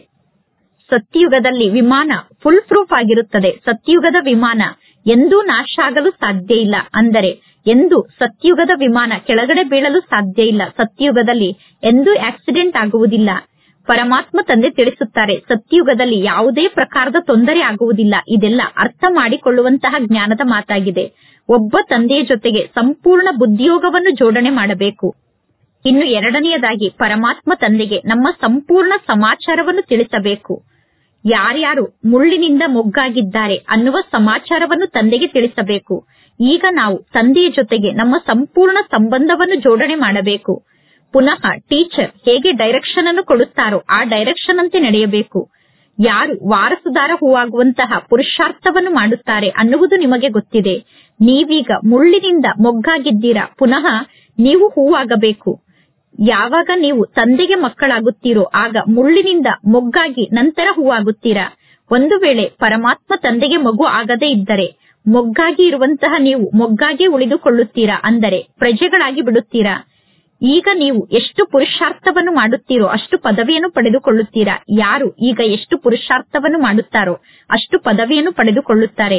ಸತ್ಯುಗದಲ್ಲಿ ವಿಮಾನ ಫುಲ್ ಪ್ರೂಫ್ ಆಗಿರುತ್ತದೆ ಸತ್ಯುಗದ ವಿಮಾನ ಎಂದೂ ನಾಶ ಆಗಲು ಸಾಧ್ಯ ಇಲ್ಲ ಅಂದರೆ ಎಂದು ಸತ್ಯುಗದ ವಿಮಾನ ಕೆಳಗಡೆ ಬೀಳಲು ಸಾಧ್ಯ ಇಲ್ಲ ಸತ್ಯುಗದಲ್ಲಿ ಎಂದೂ ಆಕ್ಸಿಡೆಂಟ್ ಆಗುವುದಿಲ್ಲ ಪರಮಾತ್ಮ ತಂದೆ ತಿಳಿಸುತ್ತಾರೆ ಸತ್ಯುಗದಲ್ಲಿ ಯಾವುದೇ ಪ್ರಕಾರದ ತೊಂದರೆ ಆಗುವುದಿಲ್ಲ ಇದೆಲ್ಲ ಅರ್ಥ ಮಾಡಿಕೊಳ್ಳುವಂತಹ ಜ್ಞಾನದ ಮಾತಾಗಿದೆ ಒಬ್ಬ ತಂದೆಯ ಜೊತೆಗೆ ಸಂಪೂರ್ಣ ಬುದ್ಧಿಯೋಗವನ್ನು ಜೋಡಣೆ ಮಾಡಬೇಕು ಇನ್ನು ಎರಡನೆಯದಾಗಿ ಪರಮಾತ್ಮ ತಂದೆಗೆ ನಮ್ಮ ಸಂಪೂರ್ಣ ಸಮಾಚಾರವನ್ನು ತಿಳಿಸಬೇಕು ಯಾರ್ಯಾರು ಮುಳ್ಳಿನಿಂದ ಮೊಗ್ಗಾಗಿದ್ದಾರೆ ಅನ್ನುವ ಸಮಾಚಾರವನ್ನು ತಂದೆಗೆ ತಿಳಿಸಬೇಕು ಈಗ ನಾವು ತಂದೆಯ ಜೊತೆಗೆ ನಮ್ಮ ಸಂಪೂರ್ಣ ಸಂಬಂಧವನ್ನು ಜೋಡಣೆ ಮಾಡಬೇಕು ಪುನಃ ಟೀಚರ್ ಹೇಗೆ ಡೈರೆಕ್ಷನ್ ಅನ್ನು ಕೊಡುತ್ತಾರೋ ಆ ಡೈರೆಕ್ಷನ್ ಅಂತೆ ನಡೆಯಬೇಕು ಯಾರು ವಾರಸುದಾರ ಹೂವಾಗುವಂತಹ ಪುರುಷಾರ್ಥವನ್ನು ಮಾಡುತ್ತಾರೆ ಅನ್ನುವುದು ನಿಮಗೆ ಗೊತ್ತಿದೆ ನೀವೀಗ ಮುಳ್ಳಿನಿಂದ ಮೊಗ್ಗಾಗಿದ್ದೀರಾ ಪುನಃ ನೀವು ಹೂವಾಗಬೇಕು ಯಾವಾಗ ನೀವು ತಂದೆಗೆ ಮಕ್ಕಳಾಗುತ್ತೀರೋ ಆಗ ಮುಳ್ಳಿನಿಂದ ಮೊಗ್ಗಾಗಿ ನಂತರ ಹೂವಾಗುತ್ತೀರಾ ಒಂದು ವೇಳೆ ಪರಮಾತ್ಮ ತಂದೆಗೆ ಮಗು ಆಗದೇ ಇದ್ದರೆ ಮೊಗ್ಗಾಗಿ ಇರುವಂತಹ ನೀವು ಮೊಗ್ಗಾಗೆ ಉಳಿದುಕೊಳ್ಳುತ್ತೀರಾ ಅಂದರೆ ಪ್ರಜೆಗಳಾಗಿ ಬಿಡುತ್ತೀರಾ ಈಗ ನೀವು ಎಷ್ಟು ಪುರುಷಾರ್ಥವನ್ನು ಮಾಡುತ್ತೀರೋ ಅಷ್ಟು ಪದವಿಯನ್ನು ಪಡೆದುಕೊಳ್ಳುತ್ತೀರಾ ಯಾರು ಈಗ ಎಷ್ಟು ಪುರುಷಾರ್ಥವನ್ನು ಮಾಡುತ್ತಾರೋ ಅಷ್ಟು ಪದವಿಯನ್ನು ಪಡೆದುಕೊಳ್ಳುತ್ತಾರೆ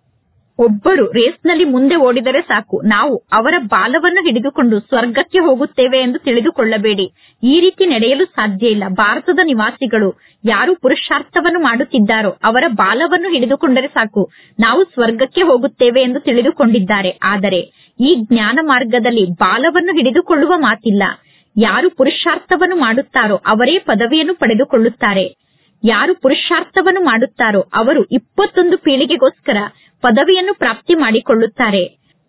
ಒಬ್ಬರು ರೇಸ್ನಲ್ಲಿ ಮುಂದೆ ಓಡಿದರೆ ಸಾಕು ನಾವು ಅವರ ಬಾಲವನ್ನು ಹಿಡಿದುಕೊಂಡು ಸ್ವರ್ಗಕ್ಕೆ ಹೋಗುತ್ತೇವೆ ಎಂದು ತಿಳಿದುಕೊಳ್ಳಬೇಡಿ ಈ ರೀತಿ ನಡೆಯಲು ಸಾಧ್ಯ ಇಲ್ಲ ಭಾರತದ ನಿವಾಸಿಗಳು ಯಾರು ಪುರುಷಾರ್ಥವನ್ನು ಮಾಡುತ್ತಿದ್ದಾರೋ ಅವರ ಬಾಲವನ್ನು ಹಿಡಿದುಕೊಂಡರೆ ಸಾಕು ನಾವು ಸ್ವರ್ಗಕ್ಕೆ ಹೋಗುತ್ತೇವೆ ಎಂದು ತಿಳಿದುಕೊಂಡಿದ್ದಾರೆ ಆದರೆ ಈ ಜ್ಞಾನ ಮಾರ್ಗದಲ್ಲಿ ಬಾಲವನ್ನು ಹಿಡಿದುಕೊಳ್ಳುವ ಮಾತಿಲ್ಲ ಯಾರು ಪುರುಷಾರ್ಥವನ್ನು ಮಾಡುತ್ತಾರೋ ಅವರೇ ಪದವಿಯನ್ನು ಪಡೆದುಕೊಳ್ಳುತ್ತಾರೆ ಯಾರು ಪುರುಷಾರ್ಥವನ್ನು ಮಾಡುತ್ತಾರೋ ಅವರು ಇಪ್ಪತ್ತೊಂದು ಪೀಳಿಗೆಗೋಸ್ಕರ ಪದವಿಯನ್ನು ಪ್ರಾಪ್ತಿ ಮಾಡಿಕೊಳ್ಳುತ್ತಾರೆ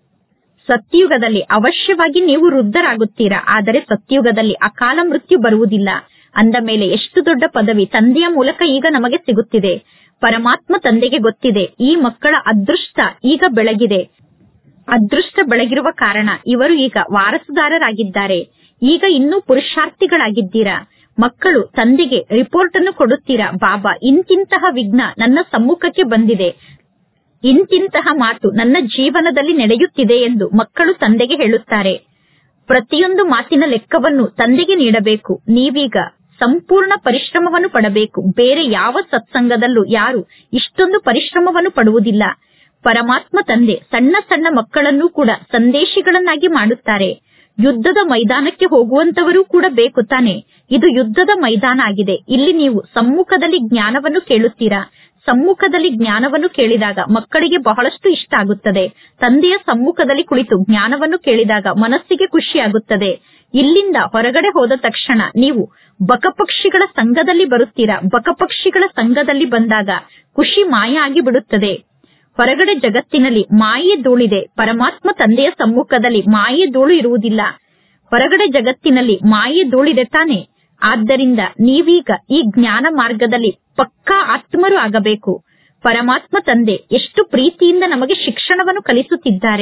ಸತ್ಯುಗದಲ್ಲಿ ಅವಶ್ಯವಾಗಿ ನೀವು ವೃದ್ಧರಾಗುತ್ತೀರಾ ಆದರೆ ಸತ್ಯುಗದಲ್ಲಿ ಅಕಾಲ ಮೃತ್ಯು ಬರುವುದಿಲ್ಲ ಅಂದ ಮೇಲೆ ಎಷ್ಟು ದೊಡ್ಡ ಪದವಿ ತಂದೆಯ ಮೂಲಕ ಈಗ ನಮಗೆ ಸಿಗುತ್ತಿದೆ ಪರಮಾತ್ಮ ತಂದೆಗೆ ಗೊತ್ತಿದೆ ಈ ಮಕ್ಕಳ ಅದೃಷ್ಟ ಈಗ ಬೆಳಗಿದೆ ಅದೃಷ್ಟ ಬೆಳಗಿರುವ ಕಾರಣ ಇವರು ಈಗ ವಾರಸುದಾರರಾಗಿದ್ದಾರೆ ಈಗ ಇನ್ನೂ ಪುರುಷಾರ್ಥಿಗಳಾಗಿದ್ದೀರಾ ಮಕ್ಕಳು ತಂದೆಗೆ ರಿಪೋರ್ಟ್ ಅನ್ನು ಕೊಡುತ್ತೀರಾ ಬಾಬಾ ಇಂತಿಂತಹ ವಿಘ್ನ ನನ್ನ ಸಮ್ಮುಖಕ್ಕೆ ಬಂದಿದೆ ಇಂತಿಂತಹ ಮಾತು ನನ್ನ ಜೀವನದಲ್ಲಿ ನಡೆಯುತ್ತಿದೆ ಎಂದು ಮಕ್ಕಳು ತಂದೆಗೆ ಹೇಳುತ್ತಾರೆ ಪ್ರತಿಯೊಂದು ಮಾತಿನ ಲೆಕ್ಕವನ್ನು ತಂದೆಗೆ ನೀಡಬೇಕು ನೀವೀಗ ಸಂಪೂರ್ಣ ಪರಿಶ್ರಮವನ್ನು ಪಡಬೇಕು ಬೇರೆ ಯಾವ ಸತ್ಸಂಗದಲ್ಲೂ ಯಾರು ಇಷ್ಟೊಂದು ಪರಿಶ್ರಮವನ್ನು ಪಡುವುದಿಲ್ಲ ಪರಮಾತ್ಮ ತಂದೆ ಸಣ್ಣ ಸಣ್ಣ ಮಕ್ಕಳನ್ನೂ ಕೂಡ ಸಂದೇಶಿಗಳನ್ನಾಗಿ ಮಾಡುತ್ತಾರೆ ಯುದ್ಧದ ಮೈದಾನಕ್ಕೆ ಹೋಗುವಂತವರೂ ಕೂಡ ಬೇಕು ತಾನೆ ಇದು ಯುದ್ಧದ ಮೈದಾನ ಆಗಿದೆ ಇಲ್ಲಿ ನೀವು ಸಮ್ಮುಖದಲ್ಲಿ ಜ್ಞಾನವನ್ನು ಕೇಳುತ್ತೀರಾ ಸಮ್ಮುಖದಲ್ಲಿ ಜ್ಞಾನವನ್ನು ಕೇಳಿದಾಗ ಮಕ್ಕಳಿಗೆ ಬಹಳಷ್ಟು ಇಷ್ಟ ಆಗುತ್ತದೆ ತಂದೆಯ ಸಮ್ಮುಖದಲ್ಲಿ ಕುಳಿತು ಜ್ಞಾನವನ್ನು ಕೇಳಿದಾಗ ಮನಸ್ಸಿಗೆ ಖುಷಿಯಾಗುತ್ತದೆ ಇಲ್ಲಿಂದ ಹೊರಗಡೆ ಹೋದ ತಕ್ಷಣ ನೀವು ಬಕಪಕ್ಷಿಗಳ ಸಂಘದಲ್ಲಿ ಬರುತ್ತೀರಾ ಬಕಪಕ್ಷಿಗಳ ಸಂಘದಲ್ಲಿ ಬಂದಾಗ ಖುಷಿ ಮಾಯ ಆಗಿ ಬಿಡುತ್ತದೆ ಹೊರಗಡೆ ಜಗತ್ತಿನಲ್ಲಿ ಮಾಯೆ ಧೂಳಿದೆ ಪರಮಾತ್ಮ ತಂದೆಯ ಸಮ್ಮುಖದಲ್ಲಿ ಮಾಯೆ ಧೂಳು ಇರುವುದಿಲ್ಲ ಹೊರಗಡೆ ಜಗತ್ತಿನಲ್ಲಿ ಮಾಯೆ ಧೂಳಿದೆ ತಾನೆ ಆದ್ದರಿಂದ ನೀವೀಗ ಈ ಜ್ಞಾನ ಮಾರ್ಗದಲ್ಲಿ ಪಕ್ಕಾ ಆತ್ಮರು ಆಗಬೇಕು ಪರಮಾತ್ಮ ತಂದೆ ಎಷ್ಟು ಪ್ರೀತಿಯಿಂದ ನಮಗೆ ಶಿಕ್ಷಣವನ್ನು ಕಲಿಸುತ್ತಿದ್ದಾರೆ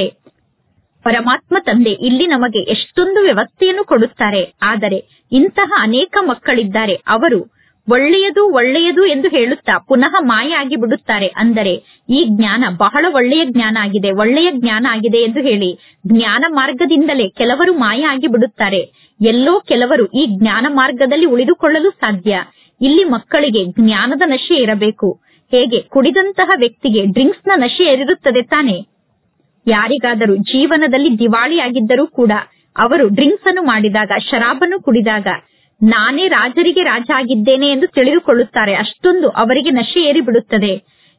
ಪರಮಾತ್ಮ ತಂದೆ ಇಲ್ಲಿ ನಮಗೆ ಎಷ್ಟೊಂದು ವ್ಯವಸ್ಥೆಯನ್ನು ಕೊಡುತ್ತಾರೆ ಆದರೆ ಇಂತಹ ಅನೇಕ ಮಕ್ಕಳಿದ್ದಾರೆ ಅವರು ಒಳ್ಳೆಯದು ಒಳ್ಳೆಯದು ಎಂದು ಹೇಳುತ್ತಾ ಪುನಃ ಮಾಯ ಆಗಿ ಬಿಡುತ್ತಾರೆ ಅಂದರೆ ಈ ಜ್ಞಾನ ಬಹಳ ಒಳ್ಳೆಯ ಜ್ಞಾನ ಆಗಿದೆ ಒಳ್ಳೆಯ ಜ್ಞಾನ ಆಗಿದೆ ಎಂದು ಹೇಳಿ ಜ್ಞಾನ ಮಾರ್ಗದಿಂದಲೇ ಕೆಲವರು ಮಾಯ ಆಗಿ ಬಿಡುತ್ತಾರೆ ಎಲ್ಲೋ ಕೆಲವರು ಈ ಜ್ಞಾನ ಮಾರ್ಗದಲ್ಲಿ ಉಳಿದುಕೊಳ್ಳಲು ಸಾಧ್ಯ ಇಲ್ಲಿ ಮಕ್ಕಳಿಗೆ ಜ್ಞಾನದ ನಶೆ ಇರಬೇಕು ಹೇಗೆ ಕುಡಿದಂತಹ ವ್ಯಕ್ತಿಗೆ ಡ್ರಿಂಕ್ಸ್ ನ ನಶೆ ಏರಿರುತ್ತದೆ ತಾನೆ ಯಾರಿಗಾದರೂ ಜೀವನದಲ್ಲಿ ದಿವಾಳಿಯಾಗಿದ್ದರೂ ಕೂಡ ಅವರು ಡ್ರಿಂಕ್ಸ್ ಅನ್ನು ಮಾಡಿದಾಗ ಶರಾಬನ್ನು ಕುಡಿದಾಗ ನಾನೇ ರಾಜರಿಗೆ ರಾಜ ಆಗಿದ್ದೇನೆ ಎಂದು ತಿಳಿದುಕೊಳ್ಳುತ್ತಾರೆ ಅಷ್ಟೊಂದು ಅವರಿಗೆ ನಶೆ ಏರಿ ಬಿಡುತ್ತದೆ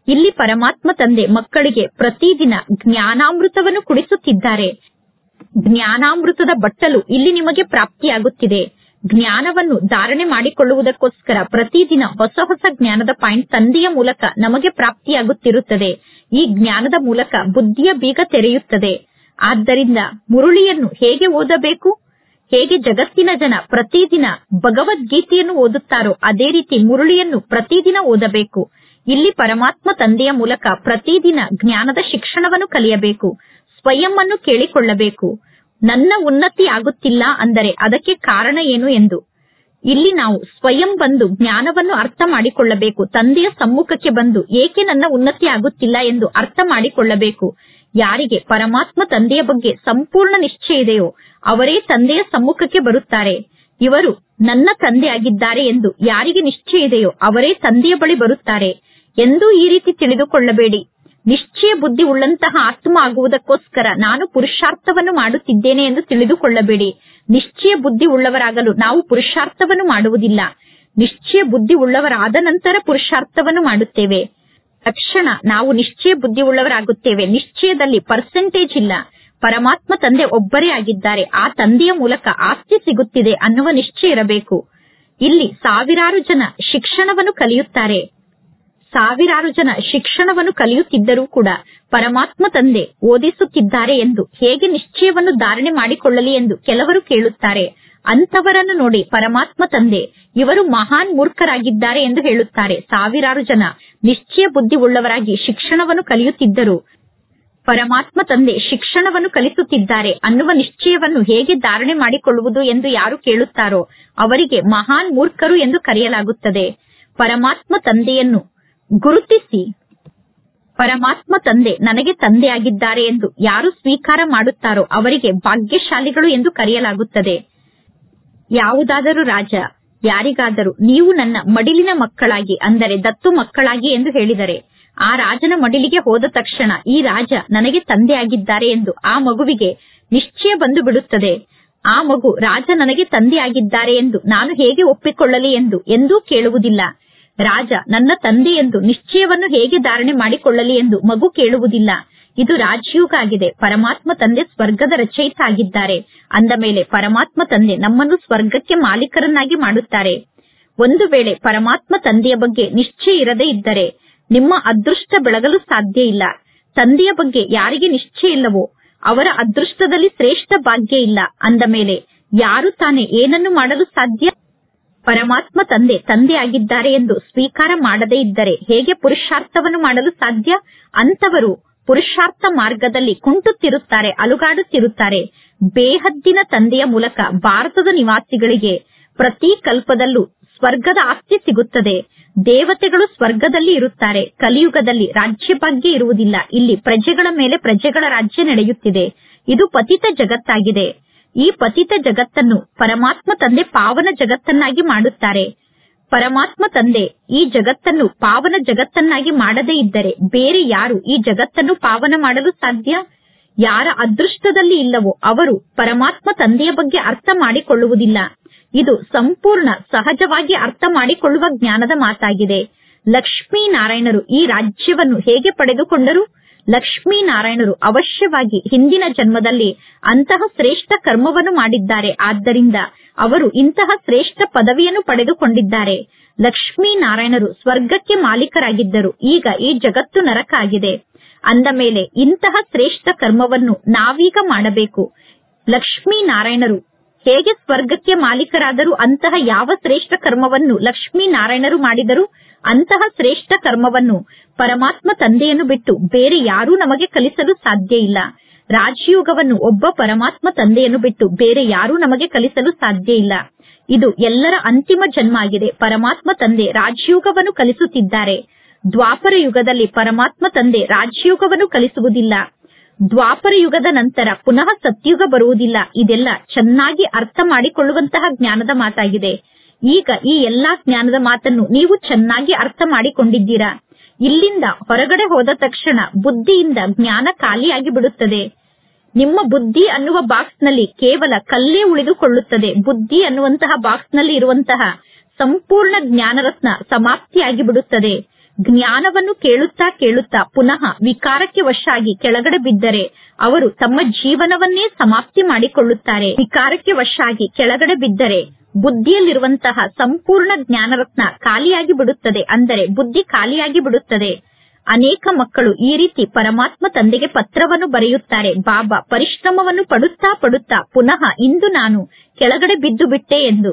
ಇಲ್ಲಿ ಪರಮಾತ್ಮ ತಂದೆ ಮಕ್ಕಳಿಗೆ ಪ್ರತಿದಿನ ಜ್ಞಾನಾಮೃತವನ್ನು ಕುಡಿಸುತ್ತಿದ್ದಾರೆ ಜ್ಞಾನಾಮೃತದ ಬಟ್ಟಲು ಇಲ್ಲಿ ನಿಮಗೆ ಪ್ರಾಪ್ತಿಯಾಗುತ್ತಿದೆ ಜ್ಞಾನವನ್ನು ಧಾರಣೆ ಮಾಡಿಕೊಳ್ಳುವುದಕ್ಕೋಸ್ಕರ ಪ್ರತಿದಿನ ಹೊಸ ಹೊಸ ಜ್ಞಾನದ ಪಾಯಿಂಟ್ ತಂದೆಯ ಮೂಲಕ ನಮಗೆ ಪ್ರಾಪ್ತಿಯಾಗುತ್ತಿರುತ್ತದೆ ಈ ಜ್ಞಾನದ ಮೂಲಕ ಬುದ್ಧಿಯ ಬೀಗ ತೆರೆಯುತ್ತದೆ ಆದ್ದರಿಂದ ಮುರುಳಿಯನ್ನು ಹೇಗೆ ಓದಬೇಕು ಹೇಗೆ ಜಗತ್ತಿನ ಜನ ಪ್ರತಿದಿನ ಭಗವದ್ಗೀತೆಯನ್ನು ಓದುತ್ತಾರೋ ಅದೇ ರೀತಿ ಮುರುಳಿಯನ್ನು ಪ್ರತಿದಿನ ಓದಬೇಕು ಇಲ್ಲಿ ಪರಮಾತ್ಮ ತಂದೆಯ ಮೂಲಕ ಪ್ರತಿದಿನ ಜ್ಞಾನದ ಶಿಕ್ಷಣವನ್ನು ಕಲಿಯಬೇಕು ಸ್ವಯಂ ಅನ್ನು ಕೇಳಿಕೊಳ್ಳಬೇಕು ನನ್ನ ಉನ್ನತಿ ಆಗುತ್ತಿಲ್ಲ ಅಂದರೆ ಅದಕ್ಕೆ ಕಾರಣ ಏನು ಎಂದು ಇಲ್ಲಿ ನಾವು ಸ್ವಯಂ ಬಂದು ಜ್ಞಾನವನ್ನು ಅರ್ಥ ಮಾಡಿಕೊಳ್ಳಬೇಕು ತಂದೆಯ ಸಮ್ಮುಖಕ್ಕೆ ಬಂದು ಏಕೆ ನನ್ನ ಉನ್ನತಿ ಆಗುತ್ತಿಲ್ಲ ಎಂದು ಅರ್ಥ ಮಾಡಿಕೊಳ್ಳಬೇಕು ಯಾರಿಗೆ ಪರಮಾತ್ಮ ತಂದೆಯ ಬಗ್ಗೆ ಸಂಪೂರ್ಣ ನಿಶ್ಚಯ ಇದೆಯೋ ಅವರೇ ತಂದೆಯ ಸಮ್ಮುಖಕ್ಕೆ ಬರುತ್ತಾರೆ ಇವರು ನನ್ನ ತಂದೆ ಆಗಿದ್ದಾರೆ ಎಂದು ಯಾರಿಗೆ ನಿಶ್ಚಯ ಇದೆಯೋ ಅವರೇ ತಂದೆಯ ಬಳಿ ಬರುತ್ತಾರೆ ಎಂದೂ ಈ ರೀತಿ ತಿಳಿದುಕೊಳ್ಳಬೇಡಿ ನಿಶ್ಚಯ ಬುದ್ಧಿ ಉಳ್ಳಂತಹ ಆತ್ಮ ಆಗುವುದಕ್ಕೋಸ್ಕರ ನಾನು ಪುರುಷಾರ್ಥವನ್ನು ಮಾಡುತ್ತಿದ್ದೇನೆ ಎಂದು ತಿಳಿದುಕೊಳ್ಳಬೇಡಿ ನಿಶ್ಚಯ ಬುದ್ಧಿ ಉಳ್ಳವರಾಗಲು ನಾವು ಪುರುಷಾರ್ಥವನ್ನು ಮಾಡುವುದಿಲ್ಲ ನಿಶ್ಚಯ ಬುದ್ಧಿ ಉಳ್ಳವರಾದ ನಂತರ ಪುರುಷಾರ್ಥವನ್ನು ಮಾಡುತ್ತೇವೆ ತಕ್ಷಣ ನಾವು ನಿಶ್ಚಯ ಬುದ್ಧಿ ಉಳ್ಳವರಾಗುತ್ತೇವೆ ನಿಶ್ಚಯದಲ್ಲಿ ಪರ್ಸೆಂಟೇಜ್ ಇಲ್ಲ ಪರಮಾತ್ಮ ತಂದೆ ಒಬ್ಬರೇ ಆಗಿದ್ದಾರೆ ಆ ತಂದೆಯ ಮೂಲಕ ಆಸ್ತಿ ಸಿಗುತ್ತಿದೆ ಅನ್ನುವ ನಿಶ್ಚಯ ಇರಬೇಕು ಇಲ್ಲಿ ಸಾವಿರಾರು ಜನ ಶಿಕ್ಷಣವನ್ನು ಕಲಿಯುತ್ತಾರೆ ಸಾವಿರಾರು ಜನ ಶಿಕ್ಷಣವನ್ನು ಕಲಿಯುತ್ತಿದ್ದರೂ ಕೂಡ ಪರಮಾತ್ಮ ತಂದೆ ಓದಿಸುತ್ತಿದ್ದಾರೆ ಎಂದು ಹೇಗೆ ನಿಶ್ಚಯವನ್ನು ಧಾರಣೆ ಮಾಡಿಕೊಳ್ಳಲಿ ಎಂದು ಕೆಲವರು ಕೇಳುತ್ತಾರೆ ಅಂತವರನ್ನು ನೋಡಿ ಪರಮಾತ್ಮ ತಂದೆ ಇವರು ಮಹಾನ್ ಮೂರ್ಖರಾಗಿದ್ದಾರೆ ಎಂದು ಹೇಳುತ್ತಾರೆ ಸಾವಿರಾರು ಜನ ನಿಶ್ಚಯ ಬುದ್ಧಿ ಉಳ್ಳವರಾಗಿ ಶಿಕ್ಷಣವನ್ನು ಕಲಿಯುತ್ತಿದ್ದರು ಪರಮಾತ್ಮ ತಂದೆ ಶಿಕ್ಷಣವನ್ನು ಕಲಿಸುತ್ತಿದ್ದಾರೆ ಅನ್ನುವ ನಿಶ್ಚಯವನ್ನು ಹೇಗೆ ಧಾರಣೆ ಮಾಡಿಕೊಳ್ಳುವುದು ಎಂದು ಯಾರು ಕೇಳುತ್ತಾರೋ ಅವರಿಗೆ ಮಹಾನ್ ಮೂರ್ಖರು ಎಂದು ಕರೆಯಲಾಗುತ್ತದೆ ಪರಮಾತ್ಮ ತಂದೆಯನ್ನು ಗುರುತಿಸಿ ಪರಮಾತ್ಮ ತಂದೆ ನನಗೆ ತಂದೆಯಾಗಿದ್ದಾರೆ ಎಂದು ಯಾರು ಸ್ವೀಕಾರ ಮಾಡುತ್ತಾರೋ ಅವರಿಗೆ ಭಾಗ್ಯಶಾಲಿಗಳು ಎಂದು ಕರೆಯಲಾಗುತ್ತದೆ ಯಾವುದಾದರೂ ರಾಜ ಯಾರಿಗಾದರೂ ನೀವು ನನ್ನ ಮಡಿಲಿನ ಮಕ್ಕಳಾಗಿ ಅಂದರೆ ದತ್ತು ಮಕ್ಕಳಾಗಿ ಎಂದು ಹೇಳಿದರೆ ಆ ರಾಜನ ಮಡಿಲಿಗೆ ಹೋದ ತಕ್ಷಣ ಈ ರಾಜ ನನಗೆ ತಂದೆಯಾಗಿದ್ದಾರೆ ಎಂದು ಆ ಮಗುವಿಗೆ ನಿಶ್ಚಯ ಬಂದು ಬಿಡುತ್ತದೆ ಆ ಮಗು ರಾಜ ನನಗೆ ತಂದೆಯಾಗಿದ್ದಾರೆ ಎಂದು ನಾನು ಹೇಗೆ ಒಪ್ಪಿಕೊಳ್ಳಲಿ ಎಂದು ಎಂದೂ ಕೇಳುವುದಿಲ್ಲ ರಾಜ ನನ್ನ ತಂದೆ ಎಂದು ನಿಶ್ಚಯವನ್ನು ಹೇಗೆ ಧಾರಣೆ ಮಾಡಿಕೊಳ್ಳಲಿ ಎಂದು ಮಗು ಕೇಳುವುದಿಲ್ಲ ಇದು ರಾಜಯೋಗ ಆಗಿದೆ ಪರಮಾತ್ಮ ತಂದೆ ಸ್ವರ್ಗದ ರಚಯಿತ ಆಗಿದ್ದಾರೆ ಅಂದ ಮೇಲೆ ಪರಮಾತ್ಮ ತಂದೆ ನಮ್ಮನ್ನು ಸ್ವರ್ಗಕ್ಕೆ ಮಾಲೀಕರನ್ನಾಗಿ ಮಾಡುತ್ತಾರೆ ಒಂದು ವೇಳೆ ಪರಮಾತ್ಮ ತಂದೆಯ ಬಗ್ಗೆ ನಿಶ್ಚಯ ಇರದೇ ಇದ್ದರೆ ನಿಮ್ಮ ಅದೃಷ್ಟ ಬೆಳಗಲು ಸಾಧ್ಯ ಇಲ್ಲ ತಂದೆಯ ಬಗ್ಗೆ ಯಾರಿಗೆ ನಿಶ್ಚಯ ಇಲ್ಲವೋ ಅವರ ಅದೃಷ್ಟದಲ್ಲಿ ಶ್ರೇಷ್ಠ ಭಾಗ್ಯ ಇಲ್ಲ ಅಂದ ಮೇಲೆ ಯಾರು ತಾನೇ ಏನನ್ನು ಮಾಡಲು ಸಾಧ್ಯ ಪರಮಾತ್ಮ ತಂದೆ ತಂದೆ ಆಗಿದ್ದಾರೆ ಎಂದು ಸ್ವೀಕಾರ ಮಾಡದೇ ಇದ್ದರೆ ಹೇಗೆ ಪುರುಷಾರ್ಥವನ್ನು ಮಾಡಲು ಸಾಧ್ಯ ಅಂತವರು ಪುರುಷಾರ್ಥ ಮಾರ್ಗದಲ್ಲಿ ಕುಂಟುತ್ತಿರುತ್ತಾರೆ ಅಲುಗಾಡುತ್ತಿರುತ್ತಾರೆ ಬೇಹದ್ದಿನ ತಂದೆಯ ಮೂಲಕ ಭಾರತದ ನಿವಾಸಿಗಳಿಗೆ ಪ್ರತಿ ಕಲ್ಪದಲ್ಲೂ ಸ್ವರ್ಗದ ಆಸ್ತಿ ಸಿಗುತ್ತದೆ ದೇವತೆಗಳು ಸ್ವರ್ಗದಲ್ಲಿ ಇರುತ್ತಾರೆ ಕಲಿಯುಗದಲ್ಲಿ ರಾಜ್ಯ ಭಾಗ್ಯ ಇರುವುದಿಲ್ಲ ಇಲ್ಲಿ ಪ್ರಜೆಗಳ ಮೇಲೆ ಪ್ರಜೆಗಳ ರಾಜ್ಯ ನಡೆಯುತ್ತಿದೆ ಇದು ಪತಿತ ಜಗತ್ತಾಗಿದೆ ಈ ಪತಿತ ಜಗತ್ತನ್ನು ಪರಮಾತ್ಮ ತಂದೆ ಪಾವನ ಜಗತ್ತನ್ನಾಗಿ ಮಾಡುತ್ತಾರೆ ಪರಮಾತ್ಮ ತಂದೆ ಈ ಜಗತ್ತನ್ನು ಪಾವನ ಜಗತ್ತನ್ನಾಗಿ ಮಾಡದೇ ಇದ್ದರೆ ಬೇರೆ ಯಾರು ಈ ಜಗತ್ತನ್ನು ಪಾವನ ಮಾಡಲು ಸಾಧ್ಯ ಯಾರ ಅದೃಷ್ಟದಲ್ಲಿ ಇಲ್ಲವೋ ಅವರು ಪರಮಾತ್ಮ ತಂದೆಯ ಬಗ್ಗೆ ಅರ್ಥ ಮಾಡಿಕೊಳ್ಳುವುದಿಲ್ಲ ಇದು ಸಂಪೂರ್ಣ ಸಹಜವಾಗಿ ಅರ್ಥ ಮಾಡಿಕೊಳ್ಳುವ ಜ್ಞಾನದ ಮಾತಾಗಿದೆ ಲಕ್ಷ್ಮೀನಾರಾಯಣರು ಈ ರಾಜ್ಯವನ್ನು ಹೇಗೆ ಪಡೆದುಕೊಂಡರು ಲಕ್ಷ್ಮೀನಾರಾಯಣರು ಅವಶ್ಯವಾಗಿ ಹಿಂದಿನ ಜನ್ಮದಲ್ಲಿ ಅಂತಹ ಶ್ರೇಷ್ಠ ಕರ್ಮವನ್ನು ಮಾಡಿದ್ದಾರೆ ಆದ್ದರಿಂದ ಅವರು ಇಂತಹ ಶ್ರೇಷ್ಠ ಪದವಿಯನ್ನು ಪಡೆದುಕೊಂಡಿದ್ದಾರೆ ಲಕ್ಷ್ಮೀನಾರಾಯಣರು ಸ್ವರ್ಗಕ್ಕೆ ಮಾಲೀಕರಾಗಿದ್ದರು ಈಗ ಈ ಜಗತ್ತು ನರಕ ಆಗಿದೆ ಅಂದ ಮೇಲೆ ಇಂತಹ ಶ್ರೇಷ್ಠ ಕರ್ಮವನ್ನು ನಾವೀಗ ಮಾಡಬೇಕು ಲಕ್ಷ್ಮೀನಾರಾಯಣರು ಹೇಗೆ ಸ್ವರ್ಗಕ್ಕೆ ಮಾಲೀಕರಾದರು ಅಂತಹ ಯಾವ ಶ್ರೇಷ್ಠ ಕರ್ಮವನ್ನು ಲಕ್ಷ್ಮೀನಾರಾಯಣರು ಮಾಡಿದರು ಅಂತಹ ಶ್ರೇಷ್ಠ ಕರ್ಮವನ್ನು ಪರಮಾತ್ಮ ತಂದೆಯನ್ನು ಬಿಟ್ಟು ಬೇರೆ ಯಾರೂ ನಮಗೆ ಕಲಿಸಲು ಸಾಧ್ಯ ಇಲ್ಲ ರಾಜಯೋಗವನ್ನು ಒಬ್ಬ ಪರಮಾತ್ಮ ತಂದೆಯನ್ನು ಬಿಟ್ಟು ಬೇರೆ ಯಾರೂ ನಮಗೆ ಕಲಿಸಲು ಸಾಧ್ಯ ಇಲ್ಲ ಇದು ಎಲ್ಲರ ಅಂತಿಮ ಜನ್ಮ ಆಗಿದೆ ಪರಮಾತ್ಮ ತಂದೆ ರಾಜಯೋಗವನ್ನು ಕಲಿಸುತ್ತಿದ್ದಾರೆ ದ್ವಾಪರ ಯುಗದಲ್ಲಿ ಪರಮಾತ್ಮ ತಂದೆ ರಾಜಯೋಗವನ್ನು ಕಲಿಸುವುದಿಲ್ಲ ದ್ವಾಪರ ಯುಗದ ನಂತರ ಪುನಃ ಸತ್ಯುಗ ಬರುವುದಿಲ್ಲ ಇದೆಲ್ಲ ಚೆನ್ನಾಗಿ ಅರ್ಥ ಮಾಡಿಕೊಳ್ಳುವಂತಹ ಜ್ಞಾನದ ಮಾತಾಗಿದೆ ಈಗ ಈ ಎಲ್ಲಾ ಜ್ಞಾನದ ಮಾತನ್ನು ನೀವು ಚೆನ್ನಾಗಿ ಅರ್ಥ ಮಾಡಿಕೊಂಡಿದ್ದೀರಾ ಇಲ್ಲಿಂದ ಹೊರಗಡೆ ಹೋದ ತಕ್ಷಣ ಬುದ್ಧಿಯಿಂದ ಜ್ಞಾನ ಖಾಲಿಯಾಗಿ ಬಿಡುತ್ತದೆ ನಿಮ್ಮ ಬುದ್ಧಿ ಅನ್ನುವ ಬಾಕ್ಸ್ ನಲ್ಲಿ ಕೇವಲ ಕಲ್ಲೇ ಉಳಿದುಕೊಳ್ಳುತ್ತದೆ ಬುದ್ಧಿ ಅನ್ನುವಂತಹ ಬಾಕ್ಸ್ ನಲ್ಲಿ ಇರುವಂತಹ ಸಂಪೂರ್ಣ ಜ್ಞಾನರತ್ನ ಸಮಾಪ್ತಿಯಾಗಿ ಬಿಡುತ್ತದೆ ಜ್ಞಾನವನ್ನು ಕೇಳುತ್ತಾ ಕೇಳುತ್ತಾ ಪುನಃ ವಿಕಾರಕ್ಕೆ ವಶಾಗಿ ಕೆಳಗಡೆ ಬಿದ್ದರೆ ಅವರು ತಮ್ಮ ಜೀವನವನ್ನೇ ಸಮಾಪ್ತಿ ಮಾಡಿಕೊಳ್ಳುತ್ತಾರೆ ವಿಕಾರಕ್ಕೆ ವಶಾಗಿ ಕೆಳಗಡೆ ಬಿದ್ದರೆ ಬುದ್ಧಿಯಲ್ಲಿರುವಂತಹ ಸಂಪೂರ್ಣ ಜ್ಞಾನರತ್ನ ಖಾಲಿಯಾಗಿ ಬಿಡುತ್ತದೆ ಅಂದರೆ ಬುದ್ಧಿ ಖಾಲಿಯಾಗಿ ಬಿಡುತ್ತದೆ ಅನೇಕ ಮಕ್ಕಳು ಈ ರೀತಿ ಪರಮಾತ್ಮ ತಂದೆಗೆ ಪತ್ರವನ್ನು ಬರೆಯುತ್ತಾರೆ ಬಾಬಾ ಪರಿಶ್ರಮವನ್ನು ಪಡುತ್ತಾ ಪಡುತ್ತಾ ಪುನಃ ಇಂದು ನಾನು ಕೆಳಗಡೆ ಬಿದ್ದು ಬಿಟ್ಟೆ ಎಂದು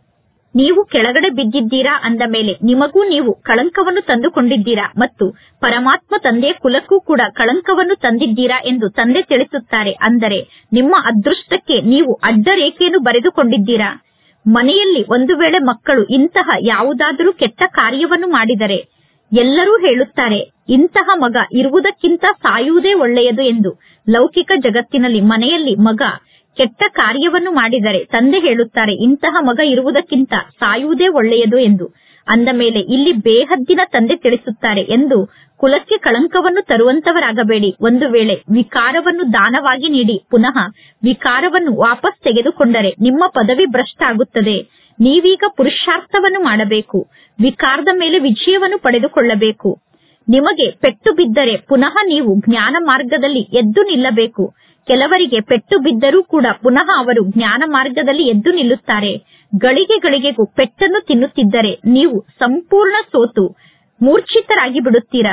ನೀವು ಕೆಳಗಡೆ ಬಿದ್ದಿದ್ದೀರಾ ಅಂದ ಮೇಲೆ ನಿಮಗೂ ನೀವು ಕಳಂಕವನ್ನು ತಂದುಕೊಂಡಿದ್ದೀರಾ ಮತ್ತು ಪರಮಾತ್ಮ ತಂದೆಯ ಕುಲಕ್ಕೂ ಕೂಡ ಕಳಂಕವನ್ನು ತಂದಿದ್ದೀರಾ ಎಂದು ತಂದೆ ತಿಳಿಸುತ್ತಾರೆ ಅಂದರೆ ನಿಮ್ಮ ಅದೃಷ್ಟಕ್ಕೆ ನೀವು ಅಡ್ಡ ರೇಖೆಯನ್ನು ಬರೆದುಕೊಂಡಿದ್ದೀರಾ ಮನೆಯಲ್ಲಿ ಒಂದು ವೇಳೆ ಮಕ್ಕಳು ಇಂತಹ ಯಾವುದಾದರೂ ಕೆಟ್ಟ ಕಾರ್ಯವನ್ನು ಮಾಡಿದರೆ ಎಲ್ಲರೂ ಹೇಳುತ್ತಾರೆ ಇಂತಹ ಮಗ ಇರುವುದಕ್ಕಿಂತ ಸಾಯುವುದೇ ಒಳ್ಳೆಯದು ಎಂದು ಲೌಕಿಕ ಜಗತ್ತಿನಲ್ಲಿ ಮನೆಯಲ್ಲಿ ಮಗ ಕೆಟ್ಟ ಕಾರ್ಯವನ್ನು ಮಾಡಿದರೆ ತಂದೆ ಹೇಳುತ್ತಾರೆ ಇಂತಹ ಮಗ ಇರುವುದಕ್ಕಿಂತ ಸಾಯುವುದೇ ಒಳ್ಳೆಯದು ಎಂದು ಅಂದ ಮೇಲೆ ಇಲ್ಲಿ ಬೇಹದ್ದಿನ ತಂದೆ ತಿಳಿಸುತ್ತಾರೆ ಎಂದು ಕುಲಕ್ಕೆ ಕಳಂಕವನ್ನು ತರುವಂತವರಾಗಬೇಡಿ ಒಂದು ವೇಳೆ ವಿಕಾರವನ್ನು ದಾನವಾಗಿ ನೀಡಿ ಪುನಃ ವಿಕಾರವನ್ನು ವಾಪಸ್ ತೆಗೆದುಕೊಂಡರೆ ನಿಮ್ಮ ಪದವಿ ಭ್ರಷ್ಟ ಆಗುತ್ತದೆ ನೀವೀಗ ಪುರುಷಾರ್ಥವನ್ನು ಮಾಡಬೇಕು ವಿಕಾರದ ಮೇಲೆ ವಿಜಯವನ್ನು ಪಡೆದುಕೊಳ್ಳಬೇಕು ನಿಮಗೆ ಪೆಟ್ಟು ಬಿದ್ದರೆ ಪುನಃ ನೀವು ಜ್ಞಾನ ಮಾರ್ಗದಲ್ಲಿ ಎದ್ದು ನಿಲ್ಲಬೇಕು ಕೆಲವರಿಗೆ ಪೆಟ್ಟು ಬಿದ್ದರೂ ಕೂಡ ಪುನಃ ಅವರು ಜ್ಞಾನ ಮಾರ್ಗದಲ್ಲಿ ಎದ್ದು ನಿಲ್ಲುತ್ತಾರೆ ಗಳಿಗೆ ಗಳಿಗೆಗೂ ಪೆಟ್ಟನ್ನು ತಿನ್ನುತ್ತಿದ್ದರೆ ನೀವು ಸಂಪೂರ್ಣ ಸೋತು ಮೂರ್ಛಿತರಾಗಿ ಬಿಡುತ್ತೀರಾ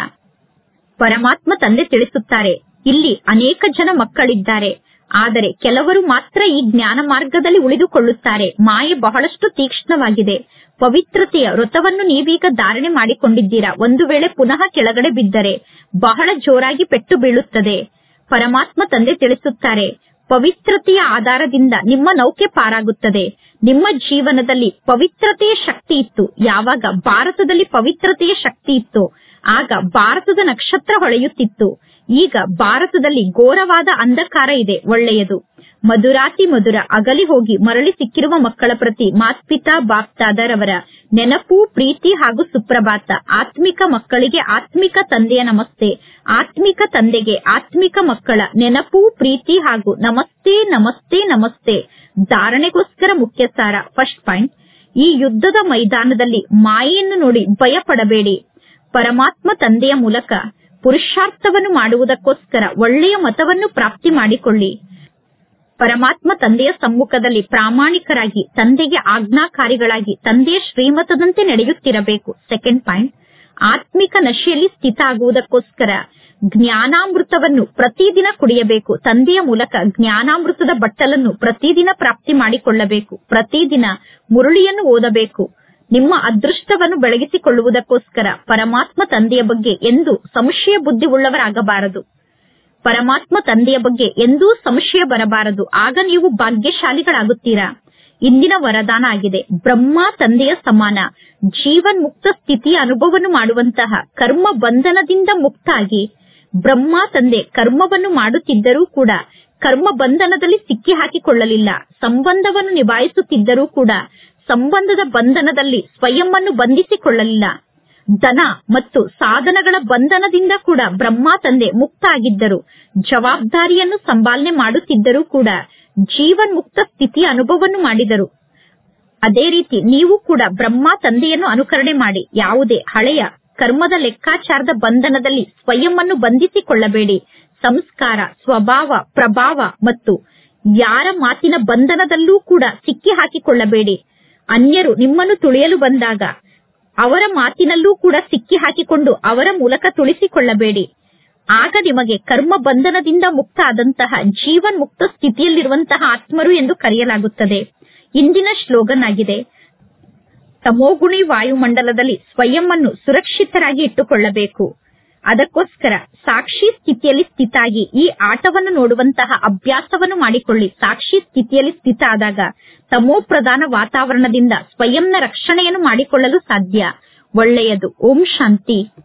ಪರಮಾತ್ಮ ತಂದೆ ತಿಳಿಸುತ್ತಾರೆ ಇಲ್ಲಿ ಅನೇಕ ಜನ ಮಕ್ಕಳಿದ್ದಾರೆ ಆದರೆ ಕೆಲವರು ಮಾತ್ರ ಈ ಜ್ಞಾನ ಮಾರ್ಗದಲ್ಲಿ ಉಳಿದುಕೊಳ್ಳುತ್ತಾರೆ ಮಾಯೆ ಬಹಳಷ್ಟು ತೀಕ್ಷ್ಣವಾಗಿದೆ ಪವಿತ್ರತೆಯ ವ್ರತವನ್ನು ನೀವೀಗ ಧಾರಣೆ ಮಾಡಿಕೊಂಡಿದ್ದೀರಾ ಒಂದು ವೇಳೆ ಪುನಃ ಕೆಳಗಡೆ ಬಿದ್ದರೆ ಬಹಳ ಜೋರಾಗಿ ಪೆಟ್ಟು ಬೀಳುತ್ತದೆ ಪರಮಾತ್ಮ ತಂದೆ ತಿಳಿಸುತ್ತಾರೆ ಪವಿತ್ರತೆಯ ಆಧಾರದಿಂದ ನಿಮ್ಮ ನೌಕೆ ಪಾರಾಗುತ್ತದೆ ನಿಮ್ಮ ಜೀವನದಲ್ಲಿ ಪವಿತ್ರತೆಯ ಶಕ್ತಿ ಇತ್ತು ಯಾವಾಗ ಭಾರತದಲ್ಲಿ ಪವಿತ್ರತೆಯ ಶಕ್ತಿ ಇತ್ತು ಆಗ ಭಾರತದ ನಕ್ಷತ್ರ ಹೊಳೆಯುತ್ತಿತ್ತು ಈಗ ಭಾರತದಲ್ಲಿ ಘೋರವಾದ ಅಂಧಕಾರ ಇದೆ ಒಳ್ಳೆಯದು ಮಧುರಾತಿ ಮಧುರ ಅಗಲಿ ಹೋಗಿ ಮರಳಿ ಸಿಕ್ಕಿರುವ ಮಕ್ಕಳ ಪ್ರತಿ ಮಾತ್ಪಿತಾ ಬಾಪ್ತಾದರವರ ನೆನಪು ಪ್ರೀತಿ ಹಾಗೂ ಸುಪ್ರಭಾತ ಆತ್ಮಿಕ ಮಕ್ಕಳಿಗೆ ಆತ್ಮಿಕ ತಂದೆಯ ನಮಸ್ತೆ ಆತ್ಮಿಕ ತಂದೆಗೆ ಆತ್ಮಿಕ ಮಕ್ಕಳ ನೆನಪು ಪ್ರೀತಿ ಹಾಗೂ ನಮಸ್ತೆ ನಮಸ್ತೆ ನಮಸ್ತೆ ಧಾರಣೆಗೋಸ್ಕರ ಮುಖ್ಯ ಸಾರ ಫಸ್ಟ್ ಪಾಯಿಂಟ್ ಈ ಯುದ್ಧದ ಮೈದಾನದಲ್ಲಿ ಮಾಯೆಯನ್ನು ನೋಡಿ ಭಯ ಪಡಬೇಡಿ ಪರಮಾತ್ಮ ತಂದೆಯ ಮೂಲಕ ಪುರುಷಾರ್ಥವನ್ನು ಮಾಡುವುದಕ್ಕೋಸ್ಕರ ಒಳ್ಳೆಯ ಮತವನ್ನು ಪ್ರಾಪ್ತಿ ಮಾಡಿಕೊಳ್ಳಿ ಪರಮಾತ್ಮ ತಂದೆಯ ಸಮ್ಮುಖದಲ್ಲಿ ಪ್ರಾಮಾಣಿಕರಾಗಿ ತಂದೆಗೆ ಆಜ್ಞಾಕಾರಿಗಳಾಗಿ ತಂದೆಯ ಶ್ರೀಮತದಂತೆ ನಡೆಯುತ್ತಿರಬೇಕು ಸೆಕೆಂಡ್ ಪಾಯಿಂಟ್ ಆತ್ಮಿಕ ನಶೆಯಲ್ಲಿ ಸ್ಥಿತ ಆಗುವುದಕ್ಕೋಸ್ಕರ ಜ್ಞಾನಾಮೃತವನ್ನು ಪ್ರತಿದಿನ ಕುಡಿಯಬೇಕು ತಂದೆಯ ಮೂಲಕ ಜ್ಞಾನಾಮೃತದ ಬಟ್ಟಲನ್ನು ಪ್ರತಿದಿನ ಪ್ರಾಪ್ತಿ ಮಾಡಿಕೊಳ್ಳಬೇಕು ಪ್ರತಿದಿನ ಮುರುಳಿಯನ್ನು ಓದಬೇಕು ನಿಮ್ಮ ಅದೃಷ್ಟವನ್ನು ಬೆಳಗಿಸಿಕೊಳ್ಳುವುದಕ್ಕೋಸ್ಕರ ಪರಮಾತ್ಮ ತಂದೆಯ ಬಗ್ಗೆ ಎಂದು ಸಂಶಯ ಬುದ್ಧಿ ಉಳ್ಳವರಾಗಬಾರದು ಪರಮಾತ್ಮ ತಂದೆಯ ಬಗ್ಗೆ ಎಂದೂ ಸಂಶಯ ಬರಬಾರದು ಆಗ ನೀವು ಭಾಗ್ಯಶಾಲಿಗಳಾಗುತ್ತೀರಾ ಇಂದಿನ ವರದಾನ ಆಗಿದೆ ಬ್ರಹ್ಮ ತಂದೆಯ ಸಮಾನ ಜೀವನ್ ಮುಕ್ತ ಸ್ಥಿತಿಯ ಅನುಭವವನ್ನು ಮಾಡುವಂತಹ ಕರ್ಮ ಬಂಧನದಿಂದ ಮುಕ್ತಾಗಿ ಬ್ರಹ್ಮ ತಂದೆ ಕರ್ಮವನ್ನು ಮಾಡುತ್ತಿದ್ದರೂ ಕೂಡ ಕರ್ಮ ಬಂಧನದಲ್ಲಿ ಸಿಕ್ಕಿ ಹಾಕಿಕೊಳ್ಳಲಿಲ್ಲ ಸಂಬಂಧವನ್ನು ನಿಭಾಯಿಸುತ್ತಿದ್ದರೂ ಕೂಡ ಸಂಬಂಧದ ಬಂಧನದಲ್ಲಿ ಸ್ವಯಂವನ್ನು ಬಂಧಿಸಿಕೊಳ್ಳಲಿಲ್ಲ ಧನ ಮತ್ತು ಸಾಧನಗಳ ಬಂಧನದಿಂದ ಕೂಡ ಬ್ರಹ್ಮ ತಂದೆ ಮುಕ್ತ ಆಗಿದ್ದರು ಜವಾಬ್ದಾರಿಯನ್ನು ಸಂಪಾಲನೆ ಮಾಡುತ್ತಿದ್ದರೂ ಕೂಡ ಜೀವನ್ ಮುಕ್ತ ಸ್ಥಿತಿಯ ಅನುಭವವನ್ನು ಮಾಡಿದರು ಅದೇ ರೀತಿ ನೀವು ಕೂಡ ಬ್ರಹ್ಮ ತಂದೆಯನ್ನು ಅನುಕರಣೆ ಮಾಡಿ ಯಾವುದೇ ಹಳೆಯ ಕರ್ಮದ ಲೆಕ್ಕಾಚಾರದ ಬಂಧನದಲ್ಲಿ ಸ್ವಯಂವನ್ನು ಬಂಧಿಸಿಕೊಳ್ಳಬೇಡಿ ಸಂಸ್ಕಾರ ಸ್ವಭಾವ ಪ್ರಭಾವ ಮತ್ತು ಯಾರ ಮಾತಿನ ಬಂಧನದಲ್ಲೂ ಕೂಡ ಸಿಕ್ಕಿ ಹಾಕಿಕೊಳ್ಳಬೇಡಿ ಅನ್ಯರು ನಿಮ್ಮನ್ನು ತುಳಿಯಲು ಬಂದಾಗ ಅವರ ಮಾತಿನಲ್ಲೂ ಕೂಡ ಸಿಕ್ಕಿ ಹಾಕಿಕೊಂಡು ಅವರ ಮೂಲಕ ತುಳಿಸಿಕೊಳ್ಳಬೇಡಿ ಆಗ ನಿಮಗೆ ಕರ್ಮ ಬಂಧನದಿಂದ ಮುಕ್ತ ಆದಂತಹ ಜೀವನ್ ಮುಕ್ತ ಸ್ಥಿತಿಯಲ್ಲಿರುವಂತಹ ಆತ್ಮರು ಎಂದು ಕರೆಯಲಾಗುತ್ತದೆ ಇಂದಿನ ಶ್ಲೋಗನ್ ಆಗಿದೆ ತಮೋಗುಣಿ ವಾಯುಮಂಡಲದಲ್ಲಿ ಸ್ವಯಂವನ್ನು ಸುರಕ್ಷಿತರಾಗಿ ಇಟ್ಟುಕೊಳ್ಳಬೇಕು ಅದಕ್ಕೋಸ್ಕರ ಸಾಕ್ಷಿ ಸ್ಥಿತಿಯಲ್ಲಿ ಸ್ಥಿತಾಗಿ ಈ ಆಟವನ್ನು ನೋಡುವಂತಹ ಅಭ್ಯಾಸವನ್ನು ಮಾಡಿಕೊಳ್ಳಿ ಸಾಕ್ಷಿ ಸ್ಥಿತಿಯಲ್ಲಿ ಸ್ಥಿತ ಆದಾಗ ತಮೋ ಪ್ರಧಾನ ವಾತಾವರಣದಿಂದ ಸ್ವಯಂನ ರಕ್ಷಣೆಯನ್ನು ಮಾಡಿಕೊಳ್ಳಲು ಸಾಧ್ಯ ಒಳ್ಳೆಯದು ಓಂ ಶಾಂತಿ